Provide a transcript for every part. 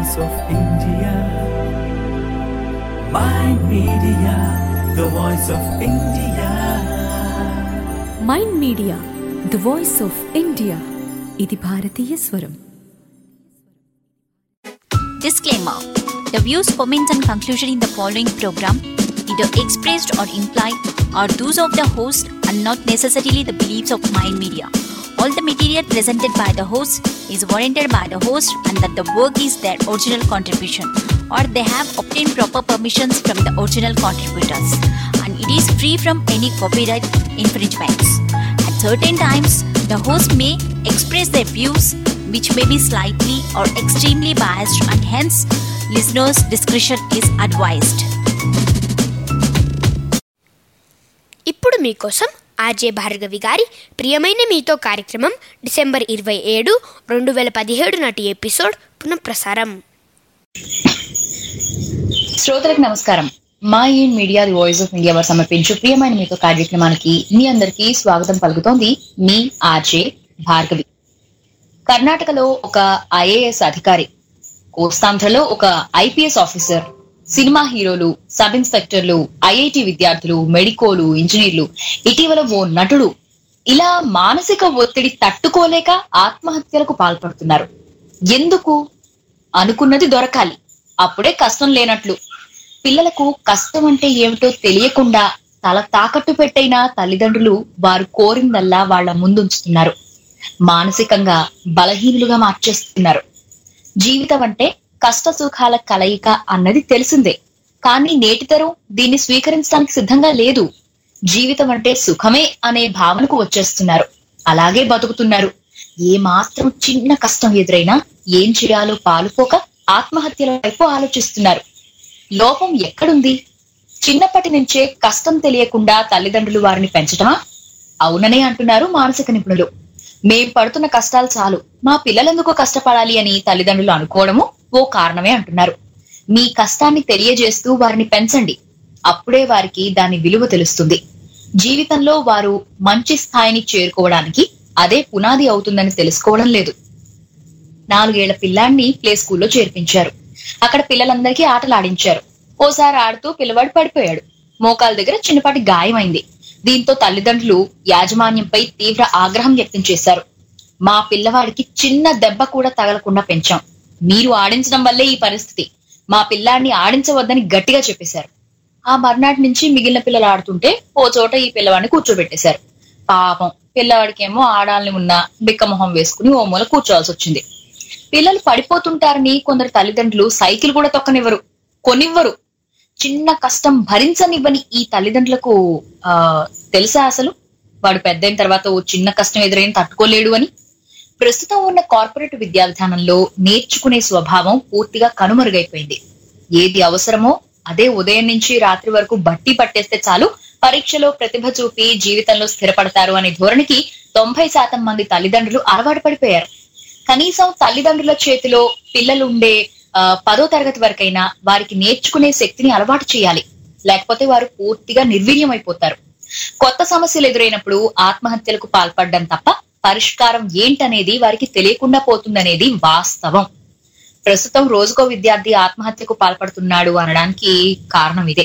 voice of India. My media, the voice of India. Mind media the voice of India ఇది భారతీయ స్వరం Disclaimer The views, comments, and conclusion in the following program, either expressed or implied, are those of the host and not necessarily the beliefs of Mind Media. All the material presented by the host is warranted by the host and that the work is their original contribution or they have obtained proper permissions from the original contributors and it is free from any copyright infringements. At certain times, the host may express their views which may be slightly or extremely biased and hence listeners' discretion is advised. ఇప్పుడు మీకోసం RJ Bhargavi గారి ప్రియమైన మీతో కార్యక్రమం December ఇరవై ఏడు రెండు వేల పదిహేడు నాటి ఎపిసోడ్ పునఃప్రసారం శ్రోతలకు నమస్కారం మా ఈ Media the voice of India వారు సమర్పించు ప్రియమైన మీతో కార్యక్రమానికి మీ అందరికీ స్వాగతం పలుకుతోంది మీ ఆర్జే భార్గవి కర్ణాటకలో ఒక ఐఏఎస్ అధికారి కోస్తాంధ్రలో ఒక ఐపీఎస్ ఆఫీసర్ సినిమా హీరోలు సబ్ ఇన్స్పెక్టర్లు ఐఐటి విద్యార్థులు మెడికోలు ఇంజనీర్లు ఇటీవల ఓ నటుడు ఇలా మానసిక ఒత్తిడి తట్టుకోలేక ఆత్మహత్యలకు పాల్పడుతున్నారు ఎందుకు అనుకున్నది దొరకాలి అప్పుడే కష్టం లేనట్లు పిల్లలకు కష్టం అంటే ఏమిటో తెలియకుండా తల తాకట్టు పెట్టైన తల్లిదండ్రులు వారు కోరిందల్లా వాళ్ళ ముందుంచుతున్నారు మానసికంగా బలహీనులుగా మార్చేస్తున్నారు జీవితం అంటే కష్ట సుఖాల కలయిక అన్నది తెలిసిందే కానీ నేటితరం దీన్ని స్వీకరించడానికి సిద్ధంగా లేదు జీవితం అంటే సుఖమే అనే భావనకు వచ్చేస్తున్నారు అలాగే బతుకుతున్నారు ఏ మాత్రం చిన్న కష్టం ఎదురైనా ఏం చేయాలో పాలుపోక ఆత్మహత్యల వైపు ఆలోచిస్తున్నారు లోపం ఎక్కడుంది చిన్నప్పటి నుంచే కష్టం తెలియకుండా తల్లిదండ్రులు వారిని పెంచటమా అవుననే అంటున్నారు మానసిక నిపుణులు మేం పడుతున్న కష్టాలు చాలు మా పిల్లలెందుకు కష్టపడాలి అని తల్లిదండ్రులు అనుకోవడము ఓ కారణమే అంటున్నారు మీ కష్టాన్ని తెలియజేస్తూ వారిని పెంచండి అప్పుడే వారికి దాని విలువ తెలుస్తుంది జీవితంలో వారు మంచి స్థాయిని చేరుకోవడానికి అదే పునాది అవుతుందని తెలుసుకోవడం లేదు నాలుగేళ్ల పిల్లాన్ని ప్లే స్కూల్లో చేర్పించారు అక్కడ పిల్లలందరికీ ఆటలు ఆడించారు ఓసారి ఆడుతూ పిల్లవాడు పడిపోయాడు మోకాల దగ్గర చిన్నపాటి గాయమైంది దీంతో తల్లిదండ్రులు యాజమాన్యంపై తీవ్ర ఆగ్రహం వ్యక్తం చేశారు మా పిల్లవాడికి చిన్న దెబ్బ కూడా తగలకుండా పెంచాం మీరు ఆడించడం వల్లే ఈ పరిస్థితి మా పిల్లాడిని ఆడించవద్దని గట్టిగా చెప్పేశారు ఆ మర్నాటి నుంచి మిగిలిన పిల్లలు ఆడుతుంటే ఓ చోట ఈ పిల్లవాడిని కూర్చోబెట్టేశారు పాపం పిల్లవాడికేమో ఆడాలని ఉన్న బిక్కమొహం వేసుకుని ఓ మూల కూర్చోవాల్సి వచ్చింది పిల్లలు పడిపోతుంటారని కొందరు తల్లిదండ్రులు సైకిల్ కూడా తొక్కనివ్వరు కొనివ్వరు చిన్న కష్టం భరించనివ్వని ఈ తల్లిదండ్రులకు ఆ తెలుసా అసలు వాడు పెద్దయిన తర్వాత ఓ చిన్న కష్టం ఎదురైన తట్టుకోలేడు అని ప్రస్తుతం ఉన్న కార్పొరేట్ విద్యా విధానంలో నేర్చుకునే స్వభావం పూర్తిగా కనుమరుగైపోయింది ఏది అవసరమో అదే ఉదయం నుంచి రాత్రి వరకు బట్టి పట్టేస్తే చాలు పరీక్షలో ప్రతిభ చూపి జీవితంలో స్థిరపడతారు అనే ధోరణికి తొంభై శాతం మంది తల్లిదండ్రులు అలవాటు పడిపోయారు కనీసం తల్లిదండ్రుల చేతిలో పిల్లలుండే ఆ, పదో తరగతి వరకైనా వారికి నేర్చుకునే శక్తిని అలవాటు చేయాలి లేకపోతే వారు పూర్తిగా నిర్వీర్యం అయిపోతారు కొత్త సమస్యలు ఎదురైనప్పుడు ఆత్మహత్యలకు పాల్పడడం తప్ప పరిష్కారం ఏంటనేది వారికి తెలియకుండా పోతుందనేది వాస్తవం ప్రస్తుతం రోజుకో విద్యార్థి ఆత్మహత్యకు పాల్పడుతున్నాడు అనడానికి కారణం ఇదే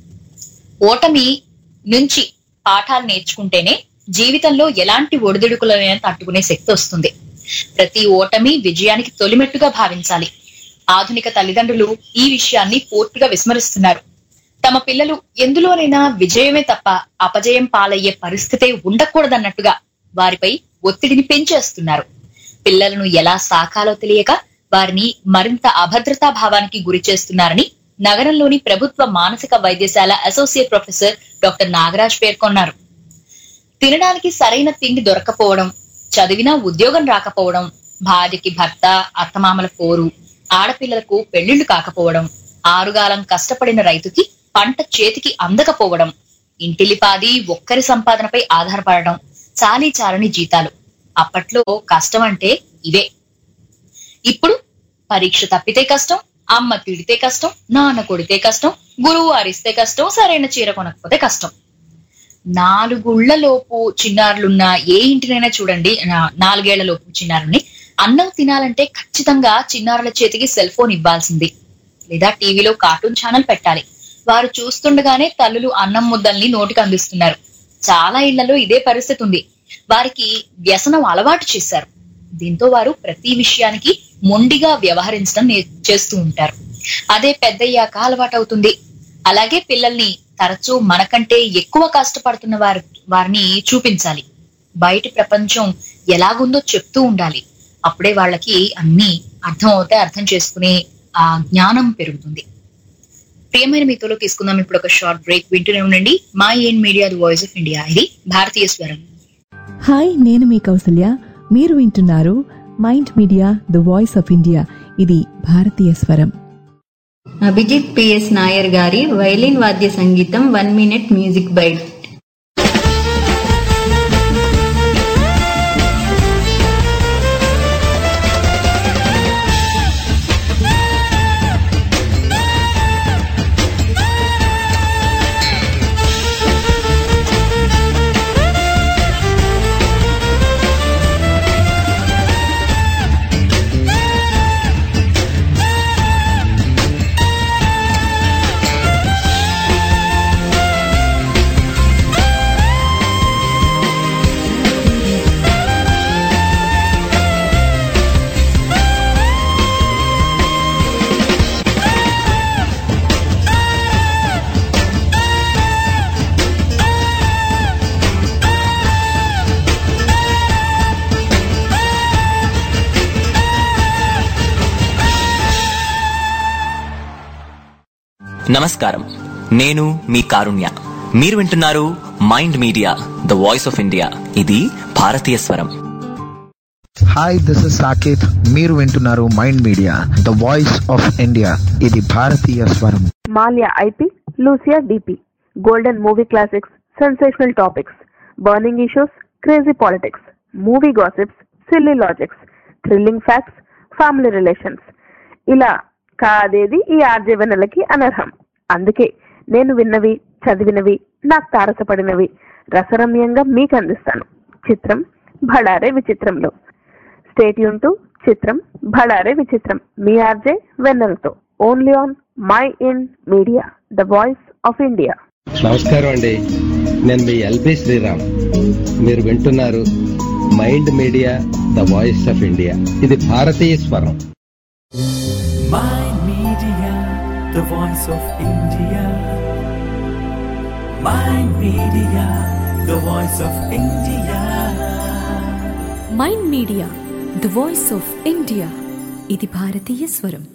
ఓటమి నుంచి పాఠాలు నేర్చుకుంటేనే జీవితంలో ఎలాంటి ఒడిదుడుకులైనా తట్టుకునే శక్తి వస్తుంది ప్రతి ఓటమి విజయానికి తొలిమెట్టుగా భావించాలి ఆధునిక తల్లిదండ్రులు ఈ విషయాన్ని పూర్తిగా విస్మరిస్తున్నారు తమ పిల్లలు ఎందులోనైనా విజయమే తప్ప అపజయం పాలయ్యే పరిస్థితే ఉండకూడదన్నట్టుగా వారిపై ఒత్తిడిని పెంచేస్తున్నారు పిల్లలను ఎలా సాకాలో తెలియక వారిని మరింత అభద్రతా భావానికి గురి చేస్తున్నారని నగరంలోని ప్రభుత్వ మానసిక వైద్యశాల అసోసియేట్ ప్రొఫెసర్ డాక్టర్ నాగరాజ్ పేర్కొన్నారు తినడానికి సరైన తిండి దొరకపోవడం చదివినా ఉద్యోగం రాకపోవడం భార్యకి భర్త అత్తమామల పోరు ఆడపిల్లలకు పెళ్లిళ్లు కాకపోవడం ఆరుగాలం కష్టపడిన రైతుకి పంట చేతికి అందకపోవడం ఇంటిలిపాది ఒక్కరి సంపాదనపై ఆధారపడడం చాలీ చాలని జీతాలు అప్పట్లో కష్టం అంటే ఇవే ఇప్పుడు పరీక్ష తప్పితే కష్టం అమ్మ తిడితే కష్టం నాన్న కొడితే కష్టం గురువు అరిస్తే కష్టం సరైన చీర కొనకపోతే కష్టం నాలుగుళ్ల లోపు చిన్నారులున్న ఏ ఇంటినైనా చూడండి నా- నాలుగేళ్ల లోపు చిన్నారుని అన్నం తినాలంటే ఖచ్చితంగా చిన్నారుల చేతికి సెల్ ఫోన్ ఇవ్వాల్సింది లేదా టీవీలో కార్టూన్ ఛానల్ పెట్టాలి వారు చూస్తుండగానే తల్లులు అన్నం ముద్దల్ని నోటికి అందిస్తున్నారు చాలా ఇళ్లలో ఇదే పరిస్థితి ఉంది వారికి వ్యసనం అలవాటు చేశారు దీంతో వారు ప్రతి విషయానికి మొండిగా వ్యవహరించడం నే- చేస్తూ ఉంటారు అదే పెద్దయ్యాక అలవాటు అవుతుంది అలాగే పిల్లల్ని తరచూ మనకంటే ఎక్కువ కష్టపడుతున్న వారి వారిని చూపించాలి బయటి ప్రపంచం ఎలాగుందో చెప్తూ ఉండాలి అప్పుడే వాళ్ళకి అన్ని అర్థం అవుతాయి అర్థం చేసుకునే ఆ జ్ఞానం పెరుగుతుంది ప్రియమైన మీతోలో తీసుకుందాం ఇప్పుడు ఒక షార్ట్ బ్రేక్ వింటూనే ఉండండి మా ఏన్ Media the voice of India ఇది భారతీయ స్వరం హాయ్ నేను మీ కౌసల్య మీరు వింటున్నారు mind media the voice of India ఇది భారతీయ స్వరం అభిజిత్ పిఎస్ నాయర్ గారి వైలిన్ వాద్య సంగీతం వన్ మినిట్ మ్యూజిక్ బైట్ నమస్కారం నేను మీ కారుణ్య మీరు వింటున్నారు mind media the voice of India ఇది భారతీయ స్వరం హాయ్ దిస్ ఇస్ సాకేత్ మీరు వింటున్నారు mind media the voice of India ఇది భారతీయ స్వరం మాల్యా ఐపీ లూసియా డిపి golden movie classics sensational topics burning issues crazy politics movie gossips silly logics thrilling facts family relations ఇలా కాదేది ఈ ఆర్జే వెన్నెలకి అనర్హం అందుకే నేను విన్నవి చదివినవి నాకు తారసపడినవి రసరమ్యంగా మీకు అందిస్తాను చిత్రం భడారే విచిత్రంలో స్టేట్ యూన్ టు చిత్రం భడారే విచిత్రం మీ ఆర్జే వెన్నెలతో only on my in Media the voice of India నమస్కారం అండి నేను మీ ఎల్బి శ్రీరామ్ మీరు వింటున్నారు mind media the voice of India ఇది భారతీయ స్వరం Mind Media, the voice of India. Mind Media, the voice of India. Mind media the voice of India ఇది భారతీయ స్వరం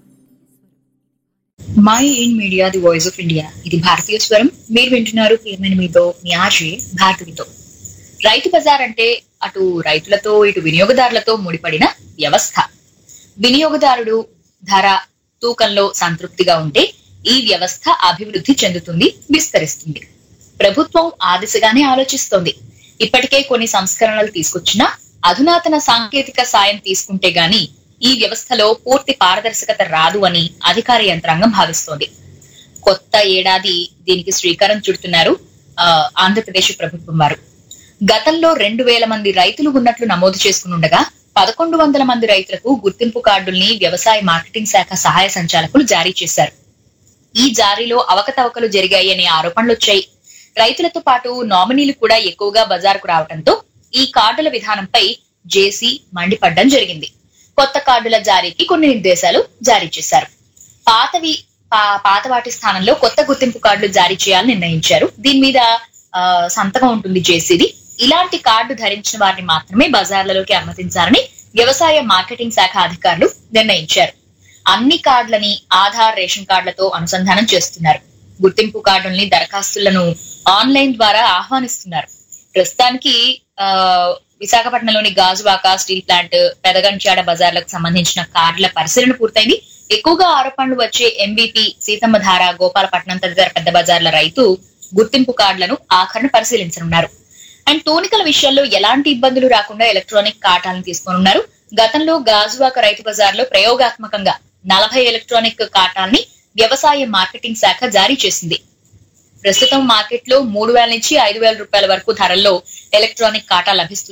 my in media the voice of India ఇది భారతీయ స్వరం మీరు వింటున్నారు ప్రియమైన మీతో మీ ఆర్జే భారతితో రైతు బజార్ అంటే అటు రైతులతో ఇటు వినియోగదారులతో ముడిపడిన వ్యవస్థ వినియోగదారుడు ధర తూకంలో సంతృప్తిగా ఉంటే ఈ వ్యవస్థ అభివృద్ధి చెందుతుంది విస్తరిస్తుంది ప్రభుత్వం ఆ దిశగానే ఆలోచిస్తోంది ఇప్పటికే కొన్ని సంస్కరణలు తీసుకొచ్చినా అధునాతన సాంకేతిక సాయం తీసుకుంటే గాని ఈ వ్యవస్థలో పూర్తి పారదర్శకత రాదు అని అధికార యంత్రాంగం భావిస్తోంది కొత్త ఏడాది దీనికి శ్రీకారం చుడుతున్నారు ఆ, ఆంధ్రప్రదేశ్ ప్రభుత్వం వారు గతంలో రెండు వేల మంది రైతులు ఉన్నట్లు నమోదు చేసుకుని ఉండగా పదకొండు వందల మంది రైతులకు గుర్తింపు కార్డుల్ని వ్యవసాయ మార్కెటింగ్ శాఖ సహాయ సంచాలకులు జారీ చేశారు ఈ జారీలో అవకతవకలు జరిగాయి అనే ఆరోపణలు వచ్చాయి రైతులతో పాటు నామినీలు కూడా ఎక్కువగా బజారుకు రావడంతో ఈ కార్డుల విధానంపై జేసీ మండిపడ్డం జరిగింది కొత్త కార్డుల జారీకి కొన్ని నిర్దేశాలు జారీ చేశారు పాతవి పా- పాత వాటి స్థానంలో కొత్త గుర్తింపు కార్డులు జారీ చేయాలని నిర్ణయించారు దీని మీద ఆ, సంతకం ఉంటుంది జేసీది ఇలాంటి కార్డు ధరించిన వారిని మాత్రమే బజార్లలోకి అనుమతించాలని వ్యవసాయ మార్కెటింగ్ శాఖ అధికారులు నిర్ణయించారు అన్ని కార్డులని ఆధార్ రేషన్ కార్డులతో అనుసంధానం చేస్తున్నారు గుర్తింపు కార్డుల్ని దరఖాస్తులను ఆన్లైన్ ద్వారా ఆహ్వానిస్తున్నారు ప్రస్తుతానికి ఆ విశాఖపట్నంలోని గాజువాక స్టీల్ ప్లాంట్ పెదగంచాడ బజార్లకు సంబంధించిన కార్డుల పరిశీలన పూర్తయింది ఎక్కువగా ఆరోపణలు వచ్చే ఎంబీపీ సీతమ్మధార గోపాలపట్నం తదితర పెద్ద బజార్ల రైతు గుర్తింపు కార్డులను ఆఖరణ పరిశీలించనున్నారు అండ్ తూనికల విషయాల్లో ఎలాంటి ఇబ్బందులు రాకుండా ఎలక్ట్రానిక్ కాటాలను తీసుకోనున్నారు గతంలో గాజువాక రైతు బజార్లో ప్రయోగాత్మకంగా నలభై ఎలక్ట్రానిక్ కాటాల్ని వ్యవసాయ మార్కెటింగ్ శాఖ జారీ చేసింది ప్రస్తుతం మార్కెట్ లో మూడు వేల నుంచి ఐదు వేల రూపాయల వరకు ధరల్లో ఎలక్ట్రానిక్ కాటా లభిస్తున్నాయి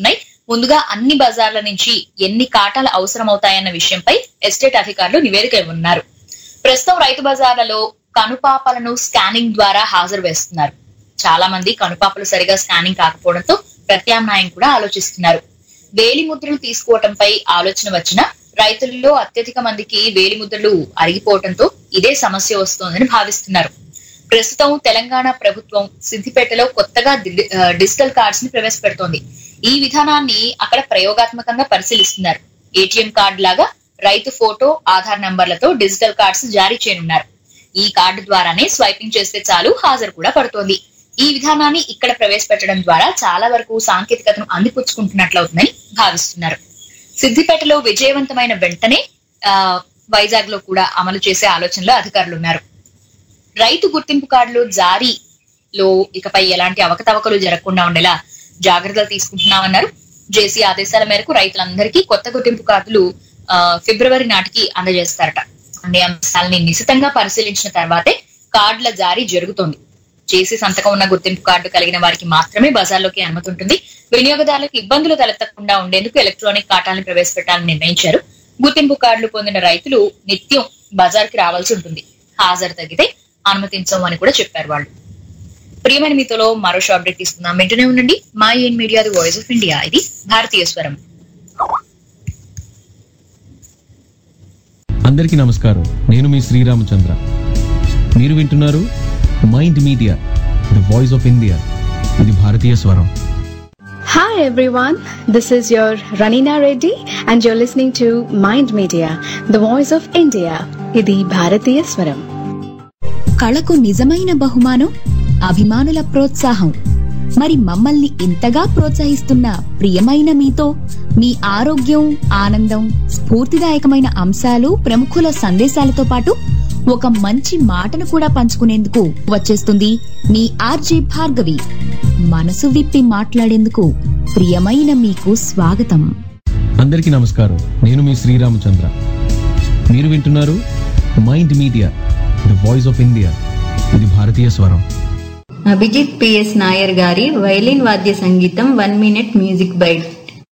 ముందుగా అన్ని బజార్ల నుంచి ఎన్ని కాటాలు అవసరమవుతాయన్న విషయంపై ఎస్టేట్ అధికారులు నివేదిక ఇవ్వనున్నారు ప్రస్తుతం రైతు బజార్లలో కనుపాపలను స్కానింగ్ ద్వారా హాజరు వేస్తున్నారు చాలా మంది కనుపాపలు సరిగా స్కానింగ్ కాకపోవడంతో ప్రత్యామ్నాయం కూడా ఆలోచిస్తున్నారు వేలి ముద్రలు తీసుకోవటంపై ఆలోచన వచ్చిన రైతులలో అత్యధిక మందికి వేలి ముద్రలు అరిగిపోవడంతో ఇదే సమస్య వస్తోందని భావిస్తున్నారు ప్రస్తుతం తెలంగాణ ప్రభుత్వం సిద్దిపేటలో కొత్తగా డి- ఆ, డిజిటల్ కార్డ్స్ ని ప్రవేశపెడుతోంది ఈ విధానాన్ని అక్కడ ప్రయోగాత్మకంగా పరిశీలిస్తున్నారు ఏటీఎం కార్డు లాగా రైతు ఫోటో ఆధార్ నంబర్లతో డిజిటల్ కార్డ్స్ జారీ చేయనున్నారు ఈ కార్డు ద్వారానే స్వైపింగ్ చేస్తే చాలు హాజరు కూడా పడుతోంది ఈ విధానాన్ని ఇక్కడ ప్రవేశపెట్టడం ద్వారా చాలా వరకు సాంకేతికతను అందిపుచ్చుకుంటున్నట్లవుతుందని భావిస్తున్నారు సిద్దిపేటలో విజయవంతమైన వెంటనే ఆ, వైజాగ్ లో కూడా అమలు చేసే ఆలోచనలో అధికారులు ఉన్నారు రైతు గుర్తింపు కార్డులు జారీలో ఇకపై ఎలాంటి అవకతవకలు జరగకుండా ఉండేలా జాగ్రత్తలు తీసుకుంటున్నామన్నారు జేసీ ఆదేశాల మేరకు రైతులందరికీ కొత్త గుర్తింపు కార్డులు ఆ, ఫిబ్రవరి నాటికి అందజేస్తారట అన్ని అంశాలని నిశితంగా పరిశీలించిన తర్వాతే కార్డుల జారీ జరుగుతోంది చేసి సంతకం ఉన్న గుర్తింపు కార్డు కలిగిన వారికి మాత్రమే బజార్లోకి అనుమతి ఉంటుంది వినియోగదారులకు ఇబ్బందులు తలెత్తకుండా ఉండేందుకు ఎలక్ట్రానిక్ కాటాలను ప్రవేశపెట్టాలని నిర్ణయించారు గుర్తింపు కార్డులు పొందిన రైతులు నిత్యం బజార్కి రావాల్సి ఉంటుంది హాజరు తగ్గితే అనుమతించం అని కూడా చెప్పారు వాళ్ళు ప్రియమైన మీతోలో మరో షార్ట్ బ్రేక్ తీసుకుందాం వెంటనే ఉండండి మా ఏన్ Media the voice of India ఇది భారతీయ స్వరం అందరికీ నమస్కారం నేను మీ శ్రీరామచంద్ర మీరు వింటున్నారు mind media the voice of India ఇది భారతీయ స్వరం Hi everyone, this is your Ranina Reddy and you're listening to Mind Media, the voice of India. ఇది భారతీయ స్వరం కళకు నిజమైన బహుమానం అభిమానుల ప్రోత్సాహం మరి మమ్మల్ని ఇంతగా ప్రోత్సహిస్తున్న ప్రియమైన మీతో మీ ఆరోగ్యం ఆనందం స్ఫూర్తిదాయకమైన అంశాలు ప్రముఖుల సందేశాలతో పాటు ఒక మంచి మాటను కూడా పంచుకునేందుకు వచ్చేస్తుంది మీ ఆర్జే భార్గవి మనసు విప్పి మాట్లాడేందుకు ప్రియమైన మీకు స్వాగతం అందరికీ నమస్కారం నేను మీ శ్రీరామచంద్ర మీరు వింటున్నారు mind media the voice of India ఇది భారతీయ స్వరం అభిజిత్ పిఎస్ నాయర్ గారి వైలిన్ వాద్య సంగీతం one minute music bite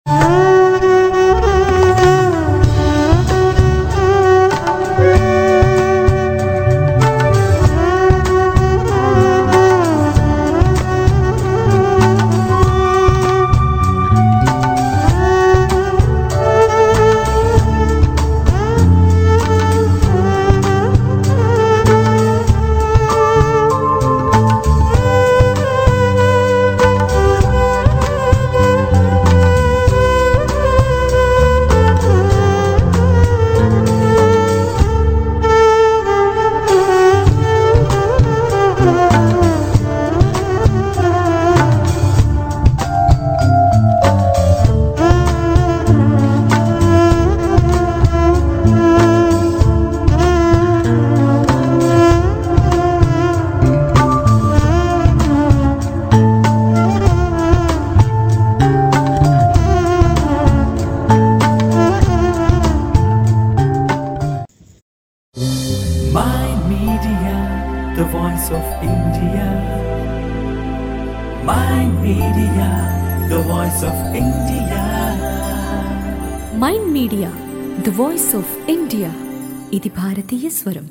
Mind Media, the voice of India. Mind Media, the voice of India. Mind media the voice of India ఇది భారతీయ స్వరం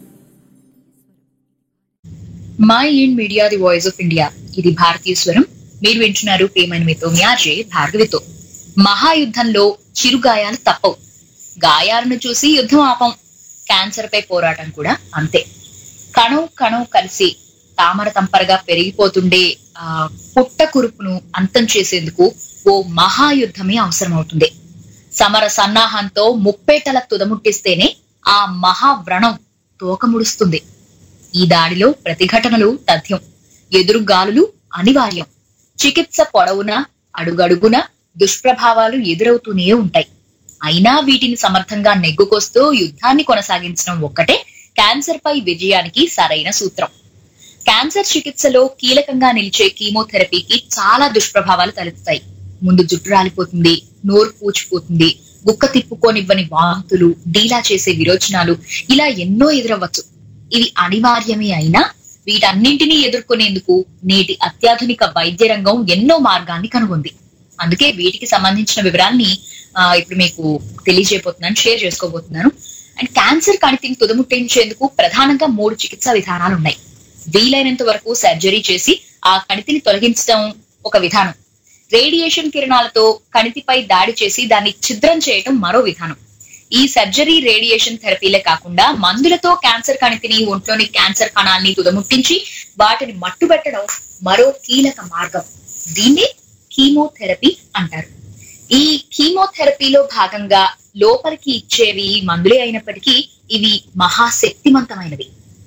Mind Media the voice of India ఇది భారతీయ స్వరం మీరు వింటున్నారు ప్రియమైన మీతో మ్యాజే భార్గవితో మహాయుద్ధంలో చిరు గాయాలు తప్పవు గాయాలను చూసి యుద్ధం ఆపం క్యాన్సర్ పై పోరాటం కూడా అంతే కణం కణం కలిసి తామర తంపరగా పెరిగిపోతుండే ఆ పుట్ట కురుపును అంతం చేసేందుకు ఓ మహాయుద్ధమే అవసరమవుతుంది సమర సన్నాహంతో ముప్పేటల తుదముట్టిస్తేనే ఆ మహావ్రణం తోకముడుస్తుంది ఈ దాడిలో ప్రతిఘటనలు తథ్యం ఎదురుగాలులు అనివార్యం చికిత్స పొడవునా అడుగడుగున దుష్ప్రభావాలు ఎదురవుతూనే ఉంటాయి అయినా వీటిని సమర్థంగా నెగ్గుకొస్తూ యుద్ధాన్ని కొనసాగించడం ఒక్కటే క్యాన్సర్ పై విజయానికి సరైన సూత్రం క్యాన్సర్ చికిత్సలో కీలకంగా నిలిచే కీమోథెరపీకి చాలా దుష్ప్రభావాలు తలెత్తుతాయి ముందు జుట్టు రాలిపోతుంది నోరు పూచిపోతుంది గుక్క తిప్పుకోనివ్వని వాంతులు డీలా చేసే విరోచనాలు ఇలా ఎన్నో ఎదురవ్వచ్చు ఇవి అనివార్యమే అయినా వీటన్నింటినీ ఎదుర్కొనేందుకు నేటి అత్యాధునిక వైద్య రంగం ఎన్నో మార్గాన్ని కనుగొంది అందుకే వీటికి సంబంధించిన వివరాల్ని ఆ, ఇప్పుడు మీకు తెలియజేయబోతున్నాను షేర్ చేసుకోబోతున్నాను అండ్ క్యాన్సర్ కణితిని తుదముట్టించేందుకు ప్రధానంగా మూడు చికిత్సా విధానాలు ఉన్నాయి వీలైనంత వరకు సర్జరీ చేసి ఆ కణితిని తొలగించడం ఒక విధానం రేడియేషన్ కిరణాలతో కణితిపై దాడి చేసి దాన్ని ఛిద్రం చేయటం మరో విధానం ఈ సర్జరీ రేడియేషన్ థెరపీలే కాకుండా మందులతో క్యాన్సర్ కణితిని ఒంట్లోని క్యాన్సర్ కణాల్ని తుదముట్టించి వాటిని మట్టుబెట్టడం మరో కీలక మార్గం దీన్నే కీమోథెరపీ అంటారు ఈ కీమోథెరపీలో భాగంగా లోపలికి ఇచ్చేవి మందులే అయినప్పటికీ ఇవి మహాశక్తివంతమైనవి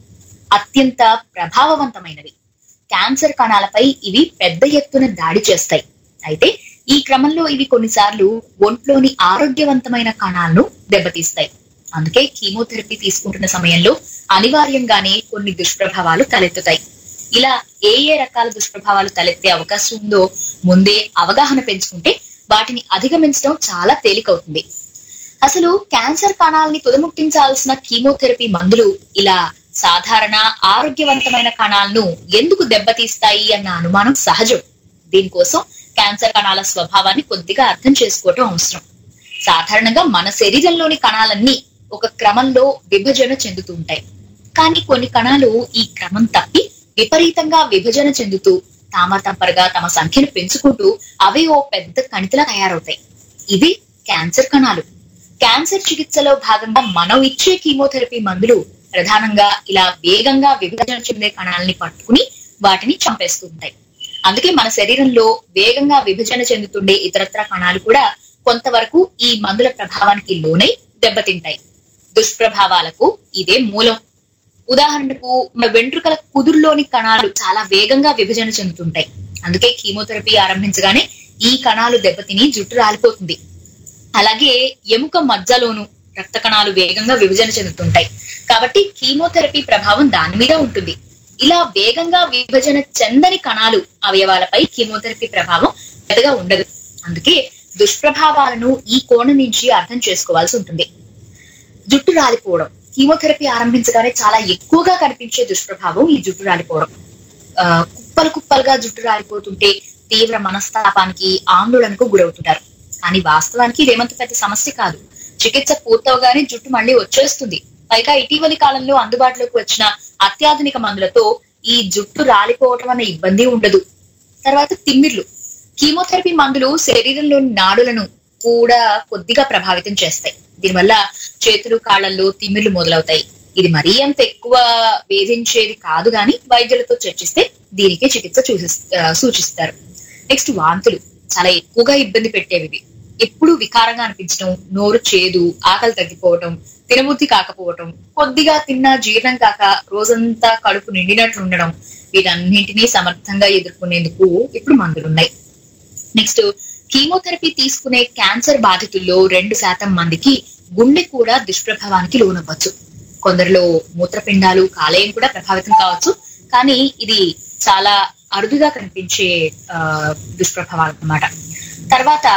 అత్యంత ప్రభావవంతమైనవి క్యాన్సర్ కణాలపై ఇవి పెద్ద ఎత్తున దాడి చేస్తాయి అయితే ఈ క్రమంలో ఇవి కొన్నిసార్లు ఒంట్లోని ఆరోగ్యవంతమైన కణాలను దెబ్బతీస్తాయి అందుకే కీమోథెరపీ తీసుకుంటున్న సమయంలో అనివార్యంగానే కొన్ని దుష్ప్రభావాలు తలెత్తుతాయి ఇలా ఏ ఏ రకాల దుష్ప్రభావాలు తలెత్తే అవకాశం ఉందో ముందే అవగాహన పెంచుకుంటే వాటిని అధిగమించడం చాలా తేలికవుతుంది అసలు క్యాన్సర్ కణాలని తుదముట్టించాల్సిన కీమోథెరపీ మందులు ఇలా సాధారణ ఆరోగ్యవంతమైన కణాలను ఎందుకు దెబ్బతీస్తాయి అన్న అనుమానం సహజం దీనికోసం క్యాన్సర్ కణాల స్వభావాన్ని కొద్దిగా అర్థం చేసుకోవటం అవసరం సాధారణంగా మన శరీరంలోని కణాలన్నీ ఒక క్రమంలో విభజన చెందుతూ ఉంటాయి కానీ కొన్ని కణాలు ఈ క్రమం తప్పి విపరీతంగా విభజన చెందుతూ తామతంపరగా తమ సంఖ్యను పెంచుకుంటూ అవి ఓ పెద్ద కణితిలా తయారవుతాయి ఇవి క్యాన్సర్ కణాలు క్యాన్సర్ చికిత్సలో భాగంగా మనం ఇచ్చే కీమోథెరపీ మందులు ప్రధానంగా ఇలా వేగంగా విభజన చెందే కణాలని పట్టుకుని వాటిని చంపేస్తూ ఉంటాయి అందుకే మన శరీరంలో వేగంగా విభజన చెందుతుండే ఇతరత్ర కణాలు కూడా కొంతవరకు ఈ మందుల ప్రభావానికి లోనై దెబ్బతింటాయి దుష్ప్రభావాలకు ఇదే మూలం ఉదాహరణకు మన వెంట్రుకల కుదురులోని కణాలు చాలా వేగంగా విభజన చెందుతుంటాయి అందుకే కీమోథెరపీ ఆరంభించగానే ఈ కణాలు దెబ్బతిని జుట్టు రాలిపోతుంది అలాగే ఎముక మజ్జలోను రక్త కణాలు వేగంగా విభజన చెందుతుంటాయి కాబట్టి కీమోథెరపీ ప్రభావం దాని మీద ఉంటుంది ఇలా వేగంగా విభజన చెందని కణాలు అవయవాలపై కీమోథెరపీ ప్రభావం పెద్దగా ఉండదు అందుకే దుష్ప్రభావాలను ఈ కోణం నుంచి అర్థం చేసుకోవాల్సి ఉంటుంది జుట్టు రాలిపోవడం కీమోథెరపీ ఆరంభించగానే చాలా ఎక్కువగా కనిపించే దుష్ప్రభావం ఈ జుట్టు రాలిపోవడం ఆ, కుప్పలు కుప్పలుగా జుట్టు రాలిపోతుంటే తీవ్ర మనస్తాపానికి ఆందోళనకు గురవుతుంటారు కానీ వాస్తవానికి ఇదేమంత పెద్ద సమస్య కాదు చికిత్స పూర్తవగానే జుట్టు మళ్ళీ వచ్చేస్తుంది పైగా ఇటీవలి కాలంలో అందుబాటులోకి వచ్చిన అత్యాధునిక మందులతో ఈ జుట్టు రాలిపోవటం అనే ఇబ్బంది ఉండదు తర్వాత తిమ్మిర్లు కీమోథెరపీ మందులు శరీరంలోని నాడులను కూడా కొద్దిగా ప్రభావితం చేస్తాయి దీనివల్ల చేతులు కాళ్ళల్లో తిమ్మిర్లు మొదలవుతాయి ఇది మరీ అంత ఎక్కువ వేధించేది కాదు గాని వైద్యులతో చర్చిస్తే దీనికే చికిత్స చూసి సూచిస్తారు నెక్స్ట్ వాంతులు చాలా ఎక్కువగా ఇబ్బంది పెట్టేవి ఇవి. ఎప్పుడు వికారంగా అనిపించడం నోరు చేదు ఆకలి తగ్గిపోవటం తినబుద్ధి కాకపోవటం కొద్దిగా తిన్నా జీర్ణం కాక రోజంతా కడుపు నిండినట్లు ఉండడం వీటన్నింటినీ సమర్థంగా ఎదుర్కొనేందుకు ఇప్పుడు మందులున్నాయి నెక్స్ట్ కీమోథెరపీ తీసుకునే క్యాన్సర్ బాధితుల్లో రెండు శాతం మందికి గుండె కూడా దుష్ప్రభావానికి లోనవ్వచ్చు కొందరిలో మూత్రపిండాలు కాలేయం కూడా ప్రభావితం కావచ్చు కానీ ఇది చాలా అరుదుగా కనిపించే ఆ, దుష్ప్రభావాలు అన్నమాట తర్వాత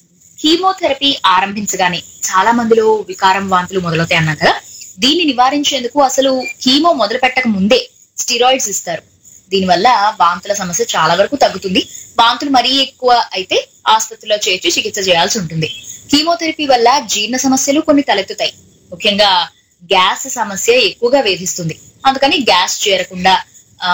కీమోథెరపీ ఆరంభించగానే చాలా మందిలో వికారం వాంతులు మొదలవుతాయి అన్నాం కదా దీన్ని నివారించేందుకు అసలు కీమో మొదలు పెట్టక ముందే స్టిరాయిడ్స్ ఇస్తారు దీనివల్ల వాంతుల సమస్య చాలా వరకు తగ్గుతుంది వాంతులు మరీ ఎక్కువ అయితే ఆసుపత్రిలో చేర్చి చికిత్స చేయాల్సి ఉంటుంది కీమోథెరపీ వల్ల జీర్ణ సమస్యలు కొన్ని తలెత్తుతాయి ముఖ్యంగా గ్యాస్ సమస్య ఎక్కువగా వేధిస్తుంది అందుకని గ్యాస్ చేరకుండా ఆ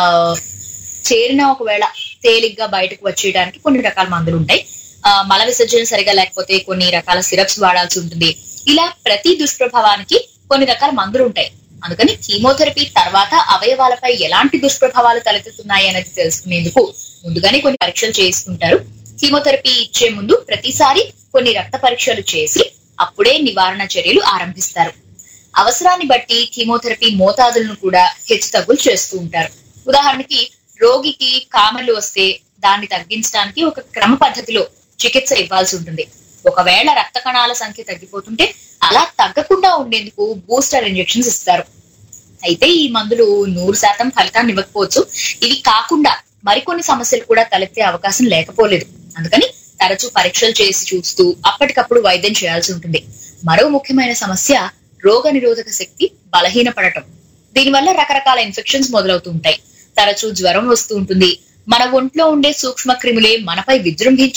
చేరిన ఒకవేళ తేలిగ్గా బయటకు వచ్చేయడానికి కొన్ని రకాల మందులు ఉంటాయి ఆ, మల విసర్జన సరిగా లేకపోతే కొన్ని రకాల సిరప్స్ వాడాల్సి ఉంటుంది ఇలా ప్రతి దుష్ప్రభావానికి కొన్ని రకాల మందులు ఉంటాయి అందుకని కీమోథెరపీ తర్వాత అవయవాలపై ఎలాంటి దుష్ప్రభావాలు తలెత్తుతున్నాయి అనేది తెలుసుకునేందుకు ముందుగానే కొన్ని పరీక్షలు చేసుకుంటారు కీమోథెరపీ ఇచ్చే ముందు ప్రతిసారి కొన్ని రక్త పరీక్షలు చేసి అప్పుడే నివారణ చర్యలు ఆరంభిస్తారు అవసరాన్ని బట్టి కీమోథెరపీ మోతాదులను కూడా హెచ్చుతగ్గులు చేస్తూ ఉంటారు ఉదాహరణకి రోగికి కామెర్లు వస్తే దాన్ని తగ్గించడానికి ఒక క్రమ పద్ధతిలో చికిత్స ఇవ్వాల్సి ఉంటుంది ఒకవేళ రక్త కణాల సంఖ్య తగ్గిపోతుంటే అలా తగ్గకుండా ఉండేందుకు బూస్టర్ ఇంజెక్షన్స్ ఇస్తారు అయితే ఈ మందులు నూరు శాతం ఫలితాన్ని ఇవ్వకపోవచ్చు ఇవి కాకుండా మరికొన్ని సమస్యలు కూడా తలెత్తే అవకాశం లేకపోలేదు అందుకని తరచూ పరీక్షలు చేసి చూస్తూ అప్పటికప్పుడు వైద్యం చేయాల్సి ఉంటుంది మరో ముఖ్యమైన సమస్య రోగ నిరోధక శక్తి బలహీనపడటం దీనివల్ల రకరకాల ఇన్ఫెక్షన్స్ మొదలవుతూ ఉంటాయి తరచూ జ్వరం వస్తూ ఉంటుంది మన ఒంట్లో ఉండే సూక్ష్మ క్రిములే మనపై విజృంభించి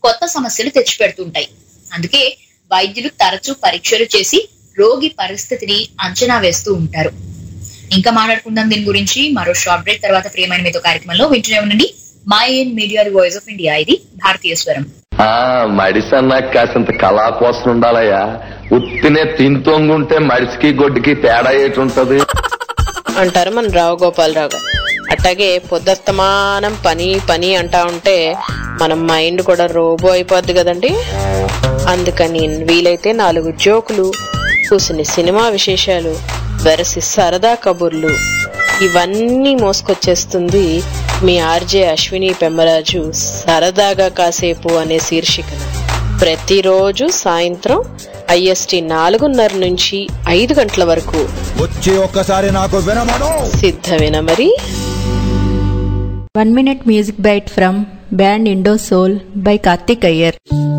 కొత్త సమస్యలు తెచ్చిపెడుతుంటాయి అందుకే వైద్యులు తరచూ పరీక్షలు చేసి రోగి పరిస్థితిని అంచనా వేస్తూ ఉంటారు ఇంకా మాట్లాడుకుందాం దీని గురించి మరో షార్ట్ బ్రేక్ తర్వాత ప్రియమైన మీతో కార్యక్రమంలో వింటూనే ఉండండి Mind Media voice of India ఇది భారతీయ స్వరం ఆ మడిసన్న కాసింత కళా కోసం ఉండాలయ్యా ఉత్తినే తింతొంగుంటే మడిసికి గొడ్డుకి తేడా ఏటి ఉంటది అంటారు మన రావు గోపాలరావు గారు అట్లాగే పొద్దుస్తమానం పని పని అంటా ఉంటే మన మైండ్ కూడా రోబో అయిపోద్ది కదండి అందుకని వీలైతే నాలుగు జోకులు కూసిన సినిమా విశేషాలు వెరసి సరదా కబుర్లు ఇవన్నీ మోసుకొచ్చేస్తుంది మీ ఆర్జే అశ్విని పెమ్మరాజు సరదాగా కాసేపు అనే శీర్షికన ప్రతిరోజు సాయంత్రం ఐఎస్టి నాలుగున్నర నుంచి ఐదు గంటల వరకు వచ్చి ఒక్కసారి నాకు వినమను సిద్ధమేనా మరి One minute music bite from band Indo Soul by Karthik Iyer.